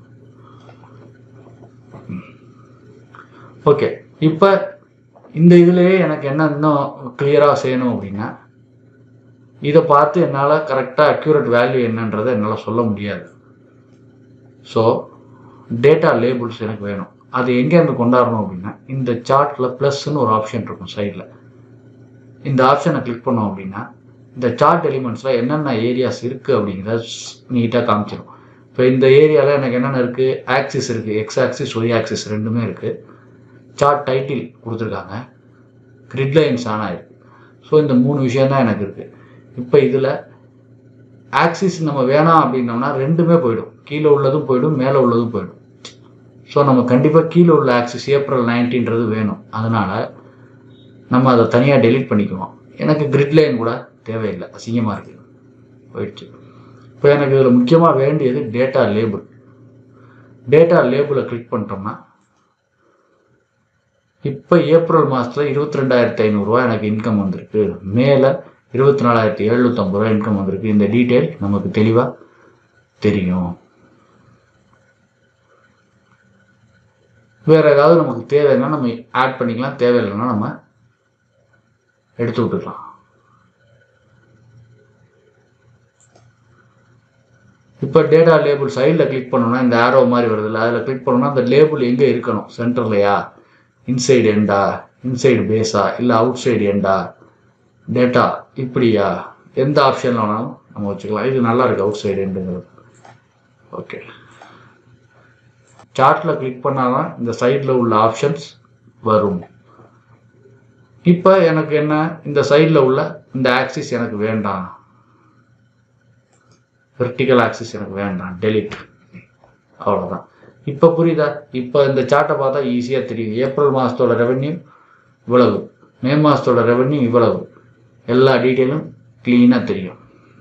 ஓகே இப்போ இந்த இதுலேயே எனக்கு என்ன இன்னும் கிளியராக செய்யணும் அப்படின்னா இதை பார்த்து என்னால் கரெக்டாக அக்யூரேட் வேல்யூ என்னன்றதை என்னால் சொல்ல முடியாது ஸோ டேட்டா லேபிள்ஸ் எனக்கு வேணும் அது எங்கேருந்து கொண்டாடணும் அப்படின்னா இந்த சார்ட்டில் ப்ளஸ்ன்னு ஒரு ஆப்ஷன் இருக்கும் சைடில் இந்த ஆப்ஷனை கிளிக் பண்ணோம் அப்படின்னா இந்த சார்ட் எலிமெண்ட்ஸில் என்னென்ன ஏரியாஸ் இருக்குது அப்படிங்கிறத நீட்டாக காமிச்சிடும் இப்போ இந்த ஏரியாவில் எனக்கு என்னென்ன இருக்குது ஆக்சிஸ் இருக்குது எக்ஸ் ஆக்சிஸ் ஒய் ஆக்சிஸ் ரெண்டுமே இருக்குது சார்ட் டைட்டில் கொடுத்துருக்காங்க கிரிட் லைன்ஸ் ஆன் ஆயிருக்கு ஸோ இந்த மூணு விஷயம் தான் எனக்கு இருக்குது இப்போ இதில் ஆக்சிஸ் நம்ம வேணாம் அப்படின்னோம்னா ரெண்டுமே போயிடும் கீழே உள்ளதும் போயிடும் மேலே உள்ளதும் போயிடும் ஸோ நம்ம கண்டிப்பாக கீழே உள்ள ஆக்சிஸ் ஏப்ரல் நைன்டீன்றது வேணும் அதனால் நம்ம அதை தனியாக டெலீட் பண்ணிக்குவோம் எனக்கு கிரிட் லைன் கூட தேவையில்லை அசிங்கமாக இருக்குது போயிடுச்சு இப்போ எனக்கு இதில் முக்கியமாக வேண்டியது டேட்டா லேபிள் டேட்டா லேபிளை கிளிக் பண்ணிட்டோம்னா இப்போ ஏப்ரல் மாதத்தில் இருபத்தி ரெண்டாயிரத்தி ஐநூறுரூவா எனக்கு இன்கம் வந்திருக்கு மேலே இருபத்தி நாலாயிரத்தி எழுநூற்றம்பது ரூபா இன்கம் வந்திருக்கு இந்த டீட்டெயில் நமக்கு தெளிவாக தெரியும் வேறு ஏதாவது நமக்கு தேவைன்னா நம்ம ஆட் பண்ணிக்கலாம் தேவையில்லைன்னா நம்ம எடுத்து விட்டுக்கலாம் இப்போ டேட்டா லேபிள் சைடில் கிளிக் பண்ணோம்னா இந்த ஆரோ மாதிரி வருதுல்ல அதில் கிளிக் பண்ணோம்னா அந்த லேபிள் எங்கே இருக்கணும் சென்டர்லையா இன்சைடு எண்டா இன்சைடு பேஸா இல்லை அவுட் சைடு எண்டா டேட்டா இப்படியா எந்த ஆப்ஷனில் வேணாலும் நம்ம வச்சுக்கலாம் இது நல்லா இருக்கு அவுட் சைடு எண்டுங்கிறது ஓகே சார்ட்டில் கிளிக் பண்ணால் தான் இந்த சைடில் உள்ள ஆப்ஷன்ஸ் வரும் இப்போ எனக்கு என்ன இந்த சைடில் உள்ள இந்த ஆக்சிஸ் எனக்கு வேண்டாம் வெர்டிக்கல் ஆக்சிஸ் எனக்கு வேண்டாம் டெலிட் அவ்வளோதான் இப்போ புரியுதா இப்போ இந்த சார்ட்டை பார்த்தா ஈஸியாக தெரியும் ஏப்ரல் மாதத்தோட ரெவென்யூ இவ்வளவு மே மாதத்தோட ரெவென்யூ இவ்வளவு எல்லா டீட்டெயிலும் க்ளீனாக தெரியும்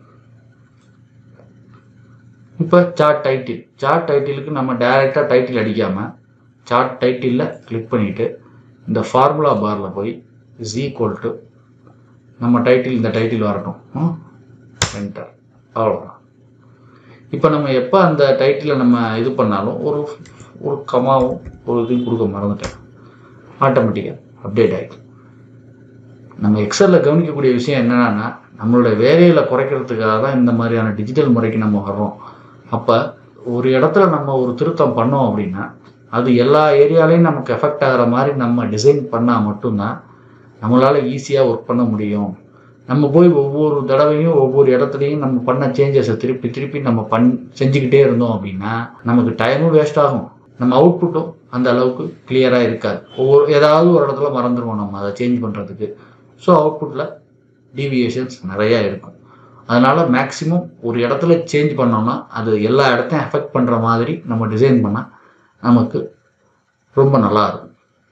இப்போ சார்ட் டைட்டில் சார்ட் டைட்டிலுக்கு நம்ம டைரெக்டாக டைட்டில் அடிக்காமல் சார்ட் டைட்டிலில் கிளிக் பண்ணிவிட்டு இந்த ஃபார்முலா பாரில் போய் இஸ் ஈக்குவல் டு நம்ம டைட்டில் இந்த டைட்டில் வரட்டும் என்டர் அவ்வளோதான் இப்போ நம்ம எப்போ அந்த டைட்டிலை நம்ம இது பண்ணாலும் ஒரு ஒரு கமாவும் ஒரு இதையும் கொடுக்க மறந்துட்டேன் ஆட்டோமேட்டிக்காக அப்டேட் ஆகிடும் நம்ம எக்ஸலில் கவனிக்கக்கூடிய விஷயம் என்னென்னா நம்மளோட வேலையில் குறைக்கிறதுக்காக தான் இந்த மாதிரியான டிஜிட்டல் முறைக்கு நம்ம வர்றோம் அப்போ ஒரு இடத்துல நம்ம ஒரு திருத்தம் பண்ணோம் அப்படின்னா அது எல்லா ஏரியாலையும் நமக்கு எஃபெக்ட் ஆகிற மாதிரி நம்ம டிசைன் பண்ணால் மட்டும்தான் நம்மளால் ஈஸியாக ஒர்க் பண்ண முடியும் நம்ம போய் ஒவ்வொரு தடவையும் ஒவ்வொரு இடத்துலையும் நம்ம பண்ண சேஞ்சஸை திருப்பி திருப்பி நம்ம பண் செஞ்சுக்கிட்டே இருந்தோம் அப்படின்னா நமக்கு டைமும் வேஸ்ட் ஆகும் நம்ம அவுட்புட்டும் அந்த அளவுக்கு கிளியராக இருக்காது ஒவ்வொரு ஏதாவது ஒரு இடத்துல மறந்துடுவோம் நம்ம அதை சேஞ்ச் பண்ணுறதுக்கு ஸோ அவுட்புட்டில் டீவியேஷன்ஸ் நிறையா இருக்கும் அதனால் மேக்ஸிமம் ஒரு இடத்துல சேஞ்ச் பண்ணோம்னா அது எல்லா இடத்தையும் எஃபெக்ட் பண்ணுற மாதிரி நம்ம டிசைன் பண்ணால் நமக்கு ரொம்ப நல்லா இருக்கும்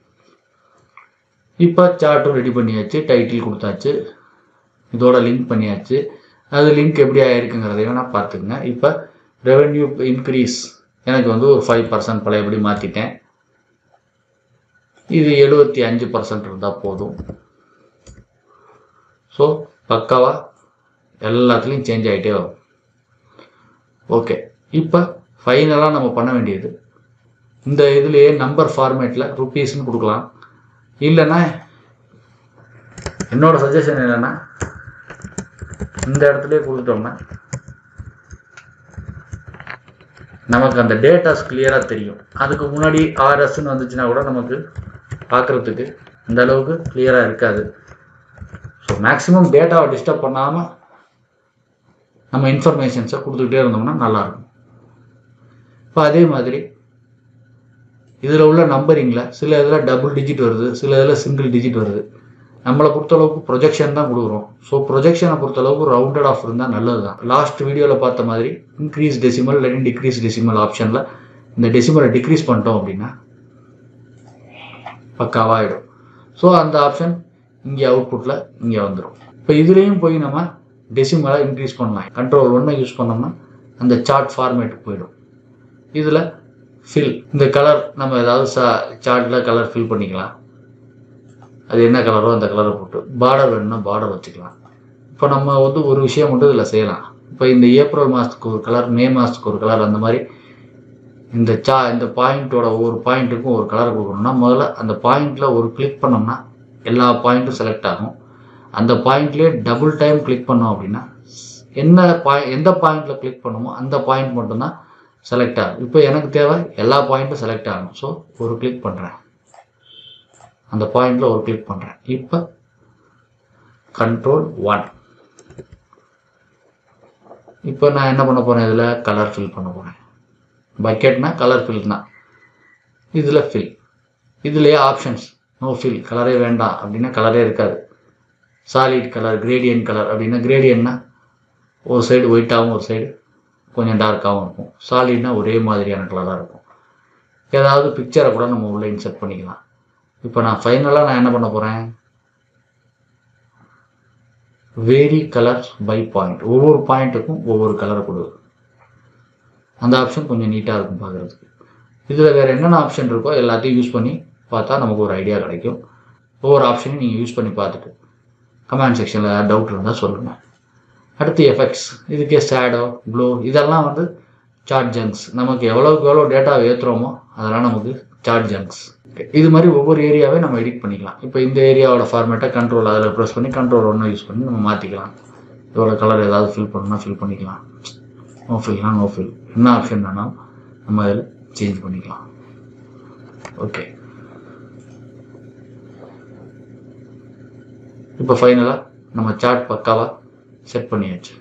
இப்போ சார்ட்டும் ரெடி பண்ணியாச்சு டைட்டில் கொடுத்தாச்சு இதோட லிங்க் பண்ணியாச்சு அது லிங்க் எப்படி ஆயிருக்குங்கிறத வேணா பார்த்துக்குங்க இப்போ ரெவென்யூ இன்க்ரீஸ் எனக்கு வந்து ஒரு ஃபைவ் பர்சன்ட் பழையபடி மாற்றிட்டேன் இது எழுபத்தி அஞ்சு பர்சன்ட் இருந்தால் போதும் ஸோ பக்காவாக எல்லாத்துலேயும் சேஞ்ச் ஆகிட்டே வரும் ஓகே இப்போ ஃபைனலாக நம்ம பண்ண வேண்டியது இந்த இதுலேயே நம்பர் ஃபார்மேட்டில் ருப்பீஸ்னு கொடுக்கலாம் இல்லைன்னா என்னோட சஜஷன் என்னென்னா இந்த இடத்துலயே கொடுத்துட்டோம்னா நமக்கு அந்த டேட்டாஸ் கிளியராக தெரியும் அதுக்கு முன்னாடி ஆர்எஸ்ன்னு வந்துச்சுன்னா கூட நமக்கு பார்க்குறதுக்கு இந்த அளவுக்கு கிளியராக இருக்காது ஸோ மேக்ஸிமம் டேட்டாவை டிஸ்டர்ப் பண்ணாமல் நம்ம இன்ஃபர்மேஷன்ஸை கொடுத்துக்கிட்டே இருந்தோம்னா நல்லாயிருக்கும் இப்போ அதே மாதிரி இதில் உள்ள நம்பரிங்கில் சில இதில் டபுள் டிஜிட் வருது சில இதில் சிங்கிள் டிஜிட் வருது நம்மளை பொறுத்தளவுக்கு ப்ரொஜெக்ஷன் தான் கொடுக்குறோம் ஸோ ப்ரொஜெக்ஷனை பொறுத்தளவுக்கு ரவுண்டட் ஆஃப் இருந்தால் நல்லது தான் லாஸ்ட் வீடியோவில் பார்த்த மாதிரி இன்க்ரீஸ் டெசிமல் இல்லாட்டி டிக்ரீஸ் டெசிமல் ஆப்ஷனில் இந்த டெசிமலை டிக்ரீஸ் பண்ணிட்டோம் அப்படின்னா பக்காவாகிடும் ஸோ அந்த ஆப்ஷன் இங்கே அவுட்புட்டில் இங்கே வந்துடும் இப்போ இதுலேயும் போய் நம்ம டெசிமலை இன்க்ரீஸ் பண்ணலாம் கண்ட்ரோல் ஒன்றை யூஸ் பண்ணோம்னா அந்த சார்ட் ஃபார்மேட்டுக்கு போயிடும் இதில் ஃபில் இந்த கலர் நம்ம ஏதாவது சா சார்ட்டில் கலர் ஃபில் பண்ணிக்கலாம் அது என்ன கலரோ அந்த கலரை போட்டு பார்டர் வேணும்னா பார்டர் வச்சுக்கலாம் இப்போ நம்ம வந்து ஒரு விஷயம் மட்டும் இதில் செய்யலாம் இப்போ இந்த ஏப்ரல் மாதத்துக்கு ஒரு கலர் மே மாதத்துக்கு ஒரு கலர் அந்த மாதிரி இந்த சா இந்த பாயிண்ட்டோட ஒவ்வொரு பாயிண்ட்டுக்கும் ஒரு கலர் கொடுக்கணும்னா முதல்ல அந்த பாயிண்டில் ஒரு கிளிக் பண்ணோம்னா எல்லா பாயிண்ட்டும் செலக்ட் ஆகும் அந்த பாயிண்ட்லேயே டபுள் டைம் கிளிக் பண்ணோம் அப்படின்னா என்ன பாய் எந்த பாயிண்டில் கிளிக் பண்ணுமோ அந்த பாயிண்ட் மட்டும்தான் செலக்ட் ஆகும் இப்போ எனக்கு தேவை எல்லா பாயிண்ட்டும் செலக்ட் ஆகணும் ஸோ ஒரு கிளிக் பண்ணுறேன் அந்த பாயிண்டில் ஒரு கிளிக் பண்ணுறேன் இப்போ கண்ட்ரோல் ஒன் இப்போ நான் என்ன பண்ண போகிறேன் இதில் கலர் ஃபில் பண்ண போகிறேன் பக்கெட்னா கலர் ஃபில் தான் இதில் ஃபில் இதுலேயே ஆப்ஷன்ஸ் நோ ஃபில் கலரே வேண்டாம் அப்படின்னா கலரே இருக்காது சாலிட் கலர் கிரேடியன்ட் கலர் அப்படின்னா கிரேடியன்ட்னா ஒரு சைடு ஒயிட்டாகவும் ஒரு சைடு கொஞ்சம் டார்க்காகவும் இருக்கும் சாலிட்னா ஒரே மாதிரியான கலராக இருக்கும் ஏதாவது பிக்சரை கூட நம்ம உள்ளே இன்சர்ட் பண்ணிக்கலாம் இப்போ நான் ஃபைனலாக நான் என்ன பண்ண போகிறேன் வேரி கலர்ஸ் பை பாயிண்ட் ஒவ்வொரு பாயிண்ட்டுக்கும் ஒவ்வொரு கலரை கொடு அந்த ஆப்ஷன் கொஞ்சம் நீட்டாக இருக்கும் பார்க்குறதுக்கு இதில் வேறு என்னென்ன ஆப்ஷன் இருக்கோ எல்லாத்தையும் யூஸ் பண்ணி பார்த்தா நமக்கு ஒரு ஐடியா கிடைக்கும் ஒவ்வொரு ஆப்ஷனையும் நீங்கள் யூஸ் பண்ணி பார்த்துட்டு கமெண்ட் செக்ஷனில் ஏதாவது டவுட் இருந்தால் சொல்லுங்கள் அடுத்து எஃபெக்ட்ஸ் இதுக்கே சேடோ க்ளோ இதெல்லாம் வந்து சார்ட் ஜங்க்ஸ் நமக்கு எவ்வளோக்கு எவ்வளோ டேட்டா ஏற்றுறோமோ அதெல்லாம் நமக்கு சார்ட் ஜங்க்ஸ் இது மாதிரி ஒவ்வொரு ஏரியாவே நம்ம எடிட் பண்ணிக்கலாம் இப்போ இந்த ஏரியாவோட ஃபார்மேட்டை கண்ட்ரோல் அதில் ப்ரெஸ் பண்ணி கண்ட்ரோல் ஒன்று யூஸ் பண்ணி நம்ம மாற்றிக்கலாம் இதோட கலர் ஏதாவது ஃபில் பண்ணணும்னா ஃபில் பண்ணிக்கலாம் நோ ஃபில்னா நோ ஃபில் என்ன ஆப்ஷன் வேணாலும் நம்ம அதில் சேஞ்ச் பண்ணிக்கலாம் ஓகே இப்போ ஃபைனலாக நம்ம சார்ட் பக்காவாக செட் பண்ணியாச்சு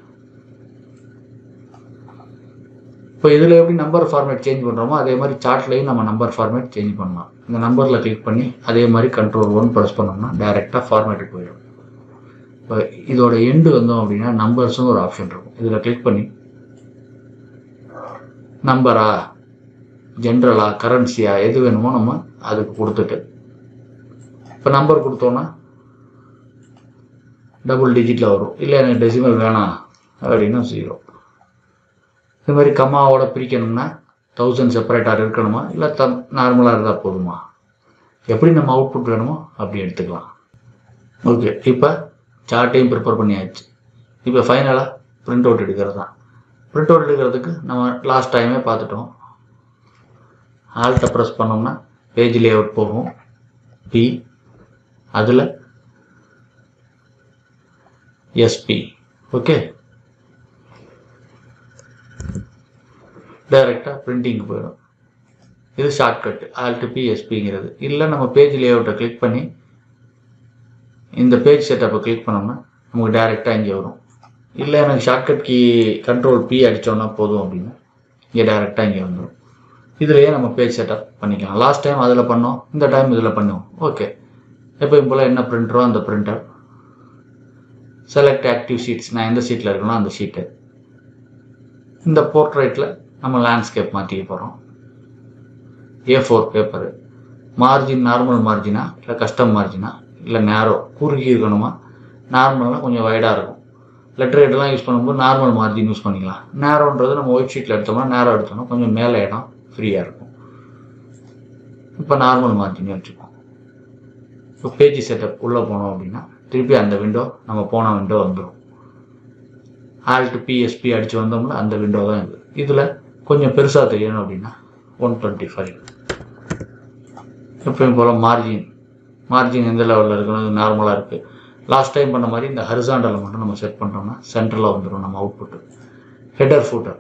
இப்போ இதில் எப்படி நம்பர் ஃபார்மேட் சேஞ்ச் பண்ணுறோமோ அதே மாதிரி சார்ட்லேயும் நம்ம நம்பர் ஃபார்மேட் சேஞ்ச் பண்ணலாம் இந்த நம்பரில் கிளிக் பண்ணி அதே மாதிரி கண்ட்ரோல் ஒன் ப்ரெஸ் பண்ணோம்னா டைரெக்டாக ஃபார்மேட்டுக்கு போயிடும் இப்போ இதோட எண்டு வந்தோம் அப்படின்னா நம்பர்ஸும் ஒரு ஆப்ஷன் இருக்கும் இதில் கிளிக் பண்ணி நம்பரா ஜென்ரலா கரன்சியா எது வேணுமோ நம்ம அதுக்கு கொடுத்துட்டு இப்போ நம்பர் கொடுத்தோன்னா டபுள் டிஜிட்டில் வரும் இல்லை எனக்கு டெசிமல் வேணாம் அப்படின்னா ஜீரோ இது மாதிரி கம்மாவோட பிரிக்கணும்னா தௌசண்ட் செப்பரேட்டாக இருக்கணுமா இல்லை த நார்மலாக இருந்தால் போதுமா எப்படி நம்ம அவுட்புட் வேணுமோ அப்படி எடுத்துக்கலாம் ஓகே இப்போ சார்ட்டையும் ப்ரிப்பேர் பண்ணியாச்சு இப்போ ஃபைனலாக பிரிண்ட் அவுட் எடுக்கிறது தான் பிரிண்ட் அவுட் எடுக்கிறதுக்கு நம்ம லாஸ்ட் டைமே பார்த்துட்டோம் ஆல்ட்டை ப்ரெஸ் பண்ணோம்னா பேஜ் லே அவுட் போகும் பி அதில் எஸ்பி ஓகே டைரெக்டாக பிரிண்டிங்க்கு போயிடும் இது ஷார்ட்கட் ஆல்ட் பி எஸ்பிங்கிறது இல்லை நம்ம பேஜ் லேஅவுட்டை கிளிக் பண்ணி இந்த பேஜ் செட்டப்பை கிளிக் பண்ணோம்னா நமக்கு டைரெக்டாக இங்கே வரும் இல்லை எனக்கு ஷார்ட்கட் கீ கண்ட்ரோல் பி அடித்தோன்னா போதும் அப்படின்னா இங்கே டைரெக்டாக இங்கே வந்துடும் இதுலேயே நம்ம பேஜ் செட்டப் பண்ணிக்கலாம் லாஸ்ட் டைம் அதில் பண்ணோம் இந்த டைம் இதில் பண்ணுவோம் ஓகே எப்பயும் போல் என்ன பிரிண்டரோ அந்த பிரிண்டர் செலக்ட் ஆக்டிவ் ஷீட்ஸ் நான் எந்த ஷீட்டில் இருக்கணும் அந்த ஷீட்டு இந்த போர்ட்ரேட்டில் நம்ம லேண்ட்ஸ்கேப் மாற்றிக்க போகிறோம் A four paper margin normal மார்ஜினா இல்லை கஸ்டம் மார்ஜினா இல்லை நேரோ குறுகி இருக்கணுமா நார்மல்னால் கொஞ்சம் வைடாக இருக்கும் லெட்டர் ஹெட்லாம் யூஸ் பண்ணும்போது நார்மல் மார்ஜின் யூஸ் பண்ணிக்கலாம் நேரோன்றது நம்ம ஒயிட் ஷீட்டில் எடுத்தோம்னா நேரோ எடுத்தோம்னா கொஞ்சம் மேலே இடம் ஃப்ரீயாக இருக்கும் இப்போ நார்மல் மார்ஜினே வச்சுப்போம் இப்போ பேஜ் செட்டப் உள்ளே போனோம் அப்படின்னா திருப்பி அந்த விண்டோ நம்ம போன விண்டோ வந்துடும் ஆல்ட் பிஎஸ்பி அடித்து வந்தோம்னா அந்த விண்டோ தான் இது இதில் கொஞ்சம் பெருசாக தெரியணும் அப்படின்னா ஒன் டுவெண்ட்டி ஃபைவ் எப்பயும் போல் மார்ஜின் மார்ஜின் எந்த லெவலில் இருக்கணும் நார்மலாக இருக்குது லாஸ்ட் டைம் பண்ண மாதிரி இந்த ஹரிசாண்டலில் மட்டும் நம்ம செட் பண்ணிட்டோம்னா சென்டரில் வந்துடும் நம்ம அவுட்புட்டு ஹெடர் ஃபூட்டர்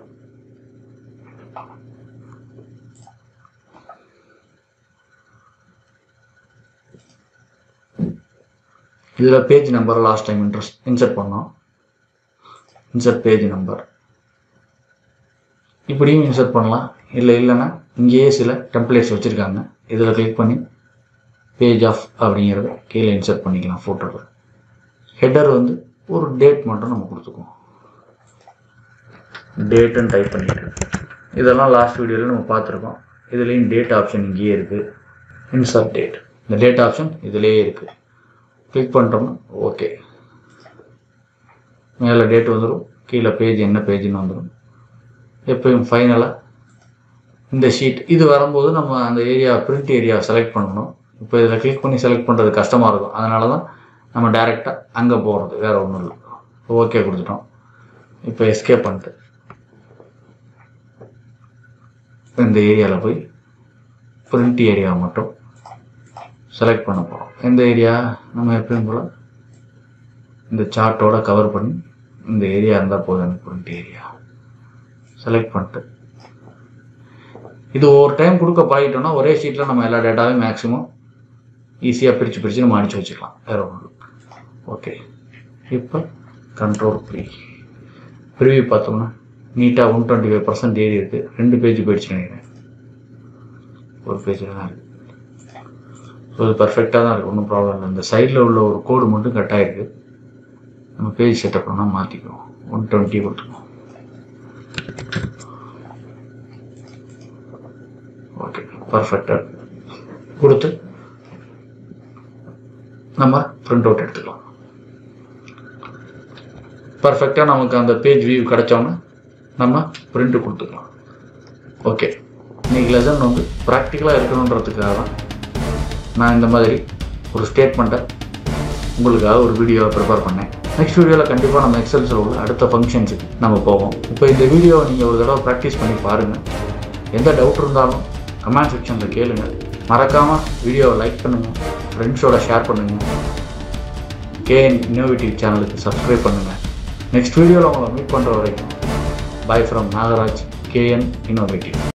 இதில் page number last time interest insert பண்ணோம் இன்சர்ட் பேஜ் நம்பர் இப்படியும் இன்சர்ட் பண்ணலாம் இல்லை இல்லைன்னா இங்கேயே சில டெம்ப்ளேட்ஸ் வச்சுருக்காங்க இதில் கிளிக் பண்ணி பேஜ் ஆஃப் அப்படிங்கிறத கீழே இன்சர்ட் பண்ணிக்கலாம் ஃபோட்டோவில் ஹெட்டர் வந்து ஒரு டேட் மட்டும் நம்ம கொடுத்துக்குவோம் டேட்டுன்னு டைப் பண்ணிட்டு இதெல்லாம் லாஸ்ட் வீடியோவில் நம்ம பார்த்துருக்கோம் இதுலேயும் டேட் ஆப்ஷன் இங்கேயே இருக்குது இன்சர்ட் டேட் இந்த டேட் ஆப்ஷன் இதிலேயே இருக்குது கிளிக் பண்ணிட்டோம்னா ஓகே மேலே டேட் வந்துடும் கீழே பேஜ் என்ன பேஜ்னு வந்துடும் எப்பயும் ஃபைனலாக இந்த ஷீட் இது வரும்போது நம்ம அந்த ஏரியா பிரிண்ட் ஏரியா செலக்ட் பண்ணணும் இப்போ இதில் கிளிக் பண்ணி செலக்ட் பண்ணுறது கஷ்டமாக இருக்கும் அதனால தான் நம்ம டேரெக்டாக அங்கே போகிறது வேறு ஒன்றும் இல்லை ஓகே கொடுத்துட்டோம் இப்போ எஸ்கேப் பண்ணிட்டு இந்த ஏரியாவில் போய் பிரிண்ட் ஏரியாவை மட்டும் செலக்ட் பண்ண போகிறோம் எந்த ஏரியா நம்ம எப்பயும் போல் இந்த சார்ட்டோட கவர் பண்ணி இந்த ஏரியா இருந்தால் போதும் எனக்கு பிரிண்ட் ஏரியா செலக்ட் பண்ணிட்டு இது ஒவ்வொரு டைம் கொடுக்க பழகிட்டோம்னா ஒரே ஷீட்டில் நம்ம எல்லா டேட்டாவையும் மேக்ஸிமம் ஈஸியாக பிரித்து பிரித்து நம்ம அடித்து வச்சுக்கலாம் வேறு ஒன்று ஓகே இப்போ கண்ட்ரோல் ப்ரீ ப்ரிவியூ பார்த்தோம்னா நீட்டாக ஒன் டுவெண்ட்டி ஃபைவ் பர்சன்ட் ஏறி இருக்குது ரெண்டு பேஜ் போயிடுச்சு நினைக்கிறேன் ஒரு பேஜில் தான் இருக்குது ஸோ இது பர்ஃபெக்டாக தான் இருக்குது ஒன்றும் ப்ராப்ளம் இல்லை இந்த சைடில் உள்ள ஒரு கோடு மட்டும் கட் ஆகிருக்கு நம்ம பேஜ் செட்டப் பண்ணால் மாற்றிக்குவோம் ஒன் டுவெண்ட்டி கொடுத்துக்குவோம் ஓகே பர்ஃபெக்டாக கொடுத்து நம்ம பிரிண்ட் அவுட் எடுத்துக்கலாம் பர்ஃபெக்டாக நமக்கு அந்த பேஜ் வியூ கிடைச்சோன்னா நம்ம பிரிண்ட்டு கொடுத்துக்கலாம் ஓகே இன்னைக்கு லெசன் வந்து ப்ராக்டிக்கலாக இருக்கணுன்றதுக்காக தான் நான் இந்த மாதிரி ஒரு ஸ்டேட்மெண்ட்டை உங்களுக்காக ஒரு வீடியோவை ப்ரிப்பேர் பண்ணேன் நெக்ஸ்ட் வீடியோவில் கண்டிப்பாக நம்ம எக்ஸல்ஸில் உள்ள அடுத்த ஃபங்க்ஷன்ஸுக்கு நம்ம போவோம் இப்போ இந்த வீடியோவை நீங்கள் ஒரு தடவை ப்ராக்டிஸ் பண்ணி பாருங்கள் எந்த டவுட் இருந்தாலும் கமெண்ட் செக்ஷனில் கேளுங்க மறக்காமல் வீடியோவை லைக் பண்ணுங்கள் ஃப்ரெண்ட்ஸோட ஷேர் பண்ணுங்கள் கேஎன் இன்னோவேட்டிவ் சேனலுக்கு சப்ஸ்கிரைப் பண்ணுங்கள் நெக்ஸ்ட் வீடியோவில் உங்களை மீட் பண்ணுற வரைக்கும் bye from Nagaraj KN innovative